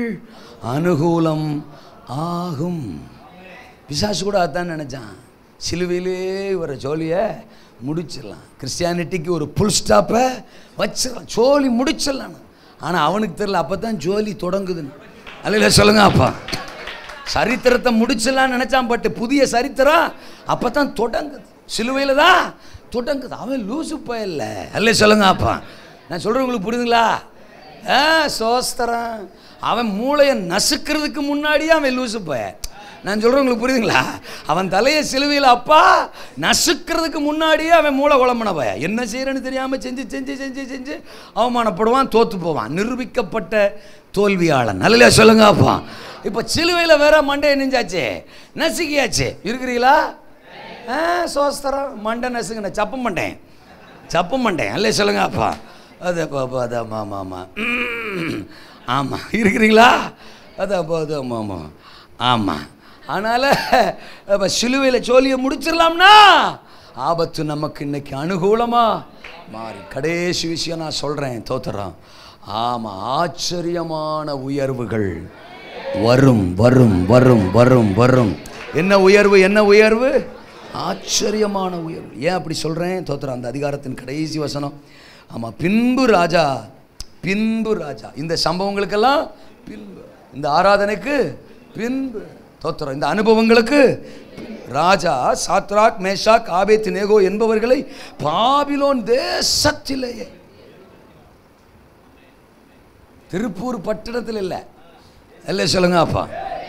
அனுகூலம் ஆகும் பிசாசு கூட அதான் நினைச்சான் சிலுவையிலே இவரை ஜோலியை முடிச்சிடலாம் கிறிஸ்டியானிட்டிக்கு ஒரு புல் ஸ்டாப்பை வச்சிடலாம் ஜோலி முடிச்சிடலாம் ஆனால் அவனுக்கு தெரியல அப்போ தான் ஜோலி தொடங்குதுன்னு அல்ல சொல்லுங்க அப்பா சரித்திரத்தை முடிச்சிடலாம்னு நினைச்சான் பட் புதிய சரித்திரம் அப்போ தான் தொடங்குது சிலுவையில் தான் தொடங்குது அவன் லூசு போயில்ல அல்ல சொல்லுங்க அப்பா நான் சொல்கிறேன் உங்களுக்கு புரியுதுங்களா ஆ சோஸ்தரம் அவன் மூளையை நசுக்கிறதுக்கு முன்னாடியே அவன் லூசு போய நான் சொல்கிறேன் உங்களுக்கு புரியுதுங்களா அவன் தலையை சிலுவையில் அப்பா நசுக்கிறதுக்கு முன்னாடியே அவன் மூளை குழம்புன பய என்ன செய்யறேன்னு தெரியாமல் செஞ்சு செஞ்சு செஞ்சு செஞ்சு அவமானப்படுவான் தோத்து போவான் நிரூபிக்கப்பட்ட தோல்வியாளன் நல்ல சொல்லுங்க அப்பா இப்போ சிலுவையில் வேற மண்டையை நெஞ்சாச்சு நசுக்கியாச்சு இருக்கிறீங்களா ஆ சோஸ்தரம் மண்டை நசுங்கின சப்பம் மண்டேன் சப்பம் மண்டேன் அல்ல சொல்லுங்க அப்பா அது அப்பா அது ஆமாம் ஆமாம் ஆமாம் ஆமாம் இருக்கிறீங்களா அது அப்போ அது ஆமாம் ஆமாம் ஆமாம் அதனால் இப்போ சிலுவையில் சோழியை முடிச்சிடலாம்னா ஆபத்து நமக்கு இன்னைக்கு அனுகூலமா மாறி கடைசி விஷயம் நான் சொல்கிறேன் தோத்துறோம் ஆமாம் ஆச்சரியமான உயர்வுகள் வரும் வரும் வரும் வரும் வரும் என்ன உயர்வு என்ன உயர்வு ஆச்சரியமான உயர்வு ஏன் அப்படி சொல்கிறேன் தோத்துறோம் அந்த அதிகாரத்தின் கடைசி வசனம் ஆமாம் பின்பு ராஜா பின்பு ராஜா இந்த சம்பவங்களுக்கெல்லாம் பின்பு இந்த ஆராதனைக்கு பின்பு தோத்துறோம் இந்த அனுபவங்களுக்கு ராஜா சாத்ராக் மேஷாக் ஆபேத் நேகோ என்பவர்களை பாபிலோன் தேசத்திலேயே திருப்பூர் பட்டணத்தில் இல்லை இல்லை சொல்லுங்க அப்பா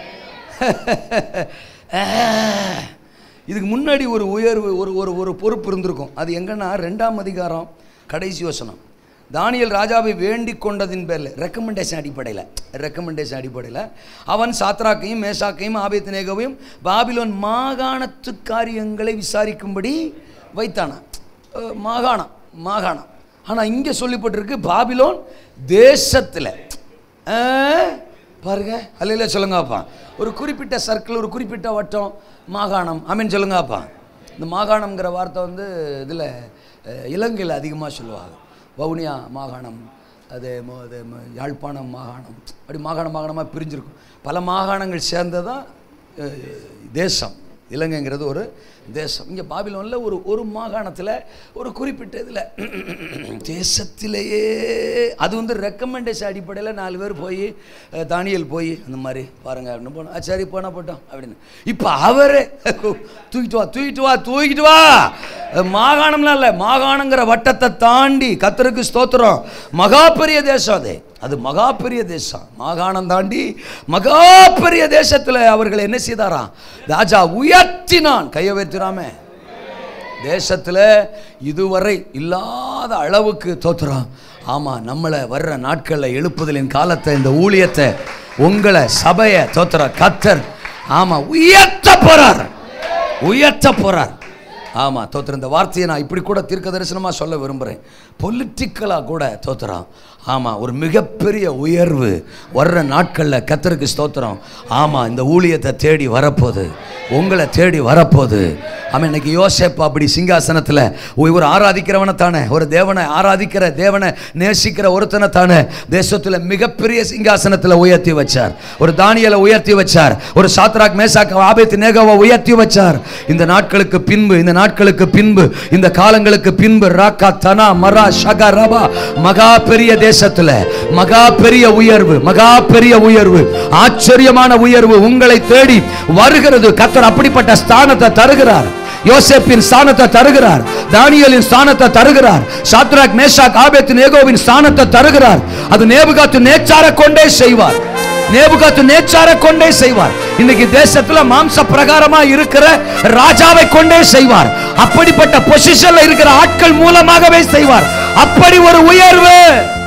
இதுக்கு முன்னாடி ஒரு உயர்வு ஒரு ஒரு ஒரு பொறுப்பு இருந்திருக்கும் அது எங்கன்னா ரெண்டாம் அதிகாரம் கடைசி வசனம் தானியல் ராஜாவை வேண்டிக் கொண்டதின் பேரில் ரெக்கமெண்டேஷன் அடிப்படையில் ரெக்கமெண்டேஷன் அடிப்படையில் அவன் சாத்ராக்கையும் மேஷாக்கையும் ஆபேத்நேகவையும் பாபிலோன் மாகாணத்து காரியங்களை விசாரிக்கும்படி வைத்தானான் அஹ் மாகாணம் மாகாணம் ஆனால் இங்கே சொல்லப்பட்டிருக்கு பாபிலோன் தேசத்தில் பாருங்க அல்ல சொல்லுங்கப்பா ஒரு குறிப்பிட்ட சர்க்கிள் ஒரு குறிப்பிட்ட வட்டம் மாகாணம் அமீன் சொல்லுங்கப்பா இந்த மாகாணம்ங்கிற வார்த்தை வந்து இதில் இலங்கையில் அதிகமாக சொல்லுவாங்க வவுனியா மாகாணம் அது ம- அது ம- யாழ்ப்பாணம் மாகாணம் அப்படி மாகாணம் மாகாணமாக பிரிஞ்சிருக்கும் பல மாகாணங்கள் சேர்ந்ததான் அஹ், தேசம் இலங்கைங்கிறது ஒரு தேசம் இங்கே பாபிலோனில் ஒரு ஒரு மாகாணத்தில் ஒரு குறிப்பிட்ட இதில் தேசத்திலேயே அது வந்து ரெக்கமெண்டேஷன் அடிப்படையில் நாலு பேர் போய் அஹ், தானியேல் போய் அந்த மாதிரி பாருங்க அப்படின்னு போனோம் "ஆ, சரி போனால் போட்டோம் அப்படின்னு இப்போ அவரே தூக்கிட்டு வா தூக்கிட்டு வா தூக்கிட்டு வா அஹ், மாகாணம்லாம் இல்லை மாகாணங்கிற வட்டத்தை தாண்டி கத்தருக்கு ஸ்தோத்திரம் மகா பெரிய தேசம் அது அது மகா பெரிய தேசம் மாகாணம் தாண்டி மகா பெரிய தேசத்தில் அவர்கள் என்ன செய்தாராம் ராஜா உயர்த்தினான் கையை உயர்த்தினாமே தேசத்தில் இதுவரை இல்லாத அளவுக்கு தோத்துறோம் ஆமாம் நம்மளை வர்ற நாட்களில் எழுப்புதலின் காலத்தை இந்த ஊழியத்தை உங்களை சபையை தோத்துற கத்தர் ஆமாம் உயர்த்த போறார் உயர்த்த போறார் ஆமாம் தோத்துற இந்த வார்த்தையை நான் இப்படி கூட தீர்க்க தரிசனமாக சொல்ல விரும்புகிறேன் பொலிட்டிக்கலாக கூட தோத்துறான் ஆமாம் ஒரு மிகப்பெரிய உயர்வு வர்ற நாட்களில் கத்தருக்கு ஸ்தோத்திரம் ஆமாம் இந்த ஊழியத்தை தேடி வரப்போகுது உங்களை தேடி வரப்போகுது ஆமாம் இன்னைக்கு யோசேப் அப்படி சிங்காசனத்தில் ஒரு ஆராதிக்கிறவனை தானே ஒரு தேவனை ஆராதிக்கிற தேவனை நேசிக்கிற ஒருத்தனை தானே தேசத்தில் மிகப்பெரிய சிங்காசனத்தில் உயர்த்தி வச்சார் ஒரு தானியலை உயர்த்தி வச்சார் ஒரு சாத்ராக் மேசாக் ஆபேத் நேகாவை உயர்த்தி வச்சார் இந்த நாட்களுக்கு பின்பு இந்த நாட்களுக்கு பின்பு இந்த காலங்களுக்கு பின்பு ராக்கா தனா மரா ஷகா ரபா மகா பெரிய தேசத்துல மகா பெரிய உயர்வு மகா பெரிய உயர்வு ஆச்சரியமான உயர்வு உங்களை தேடி வருகிறது கத்தர் அப்படிப்பட்ட ஸ்தானத்தை தருகிறார் யோசேப்பின் ஸ்தானத்தை தருகிறார் தானியலின் ஸ்தானத்தை தருகிறார் சாத்ராக் மேஷாக் ஆபேத் நேகோவின் ஸ்தானத்தை தருகிறார் அது நேபுகாத்து நேச்சார கொண்டே செய்வார் நேபுகாத்து நேச்சார கொண்டே செய்வார் இன்னைக்கு தேசத்துல மாம்ச பிரகாரமா இருக்கிற ராஜாவை கொண்டே செய்வார் அப்படிப்பட்ட பொசிஷன்ல இருக்கிற ஆட்கள் மூலமாகவே செய்வார் அப்படி ஒரு உயர்வு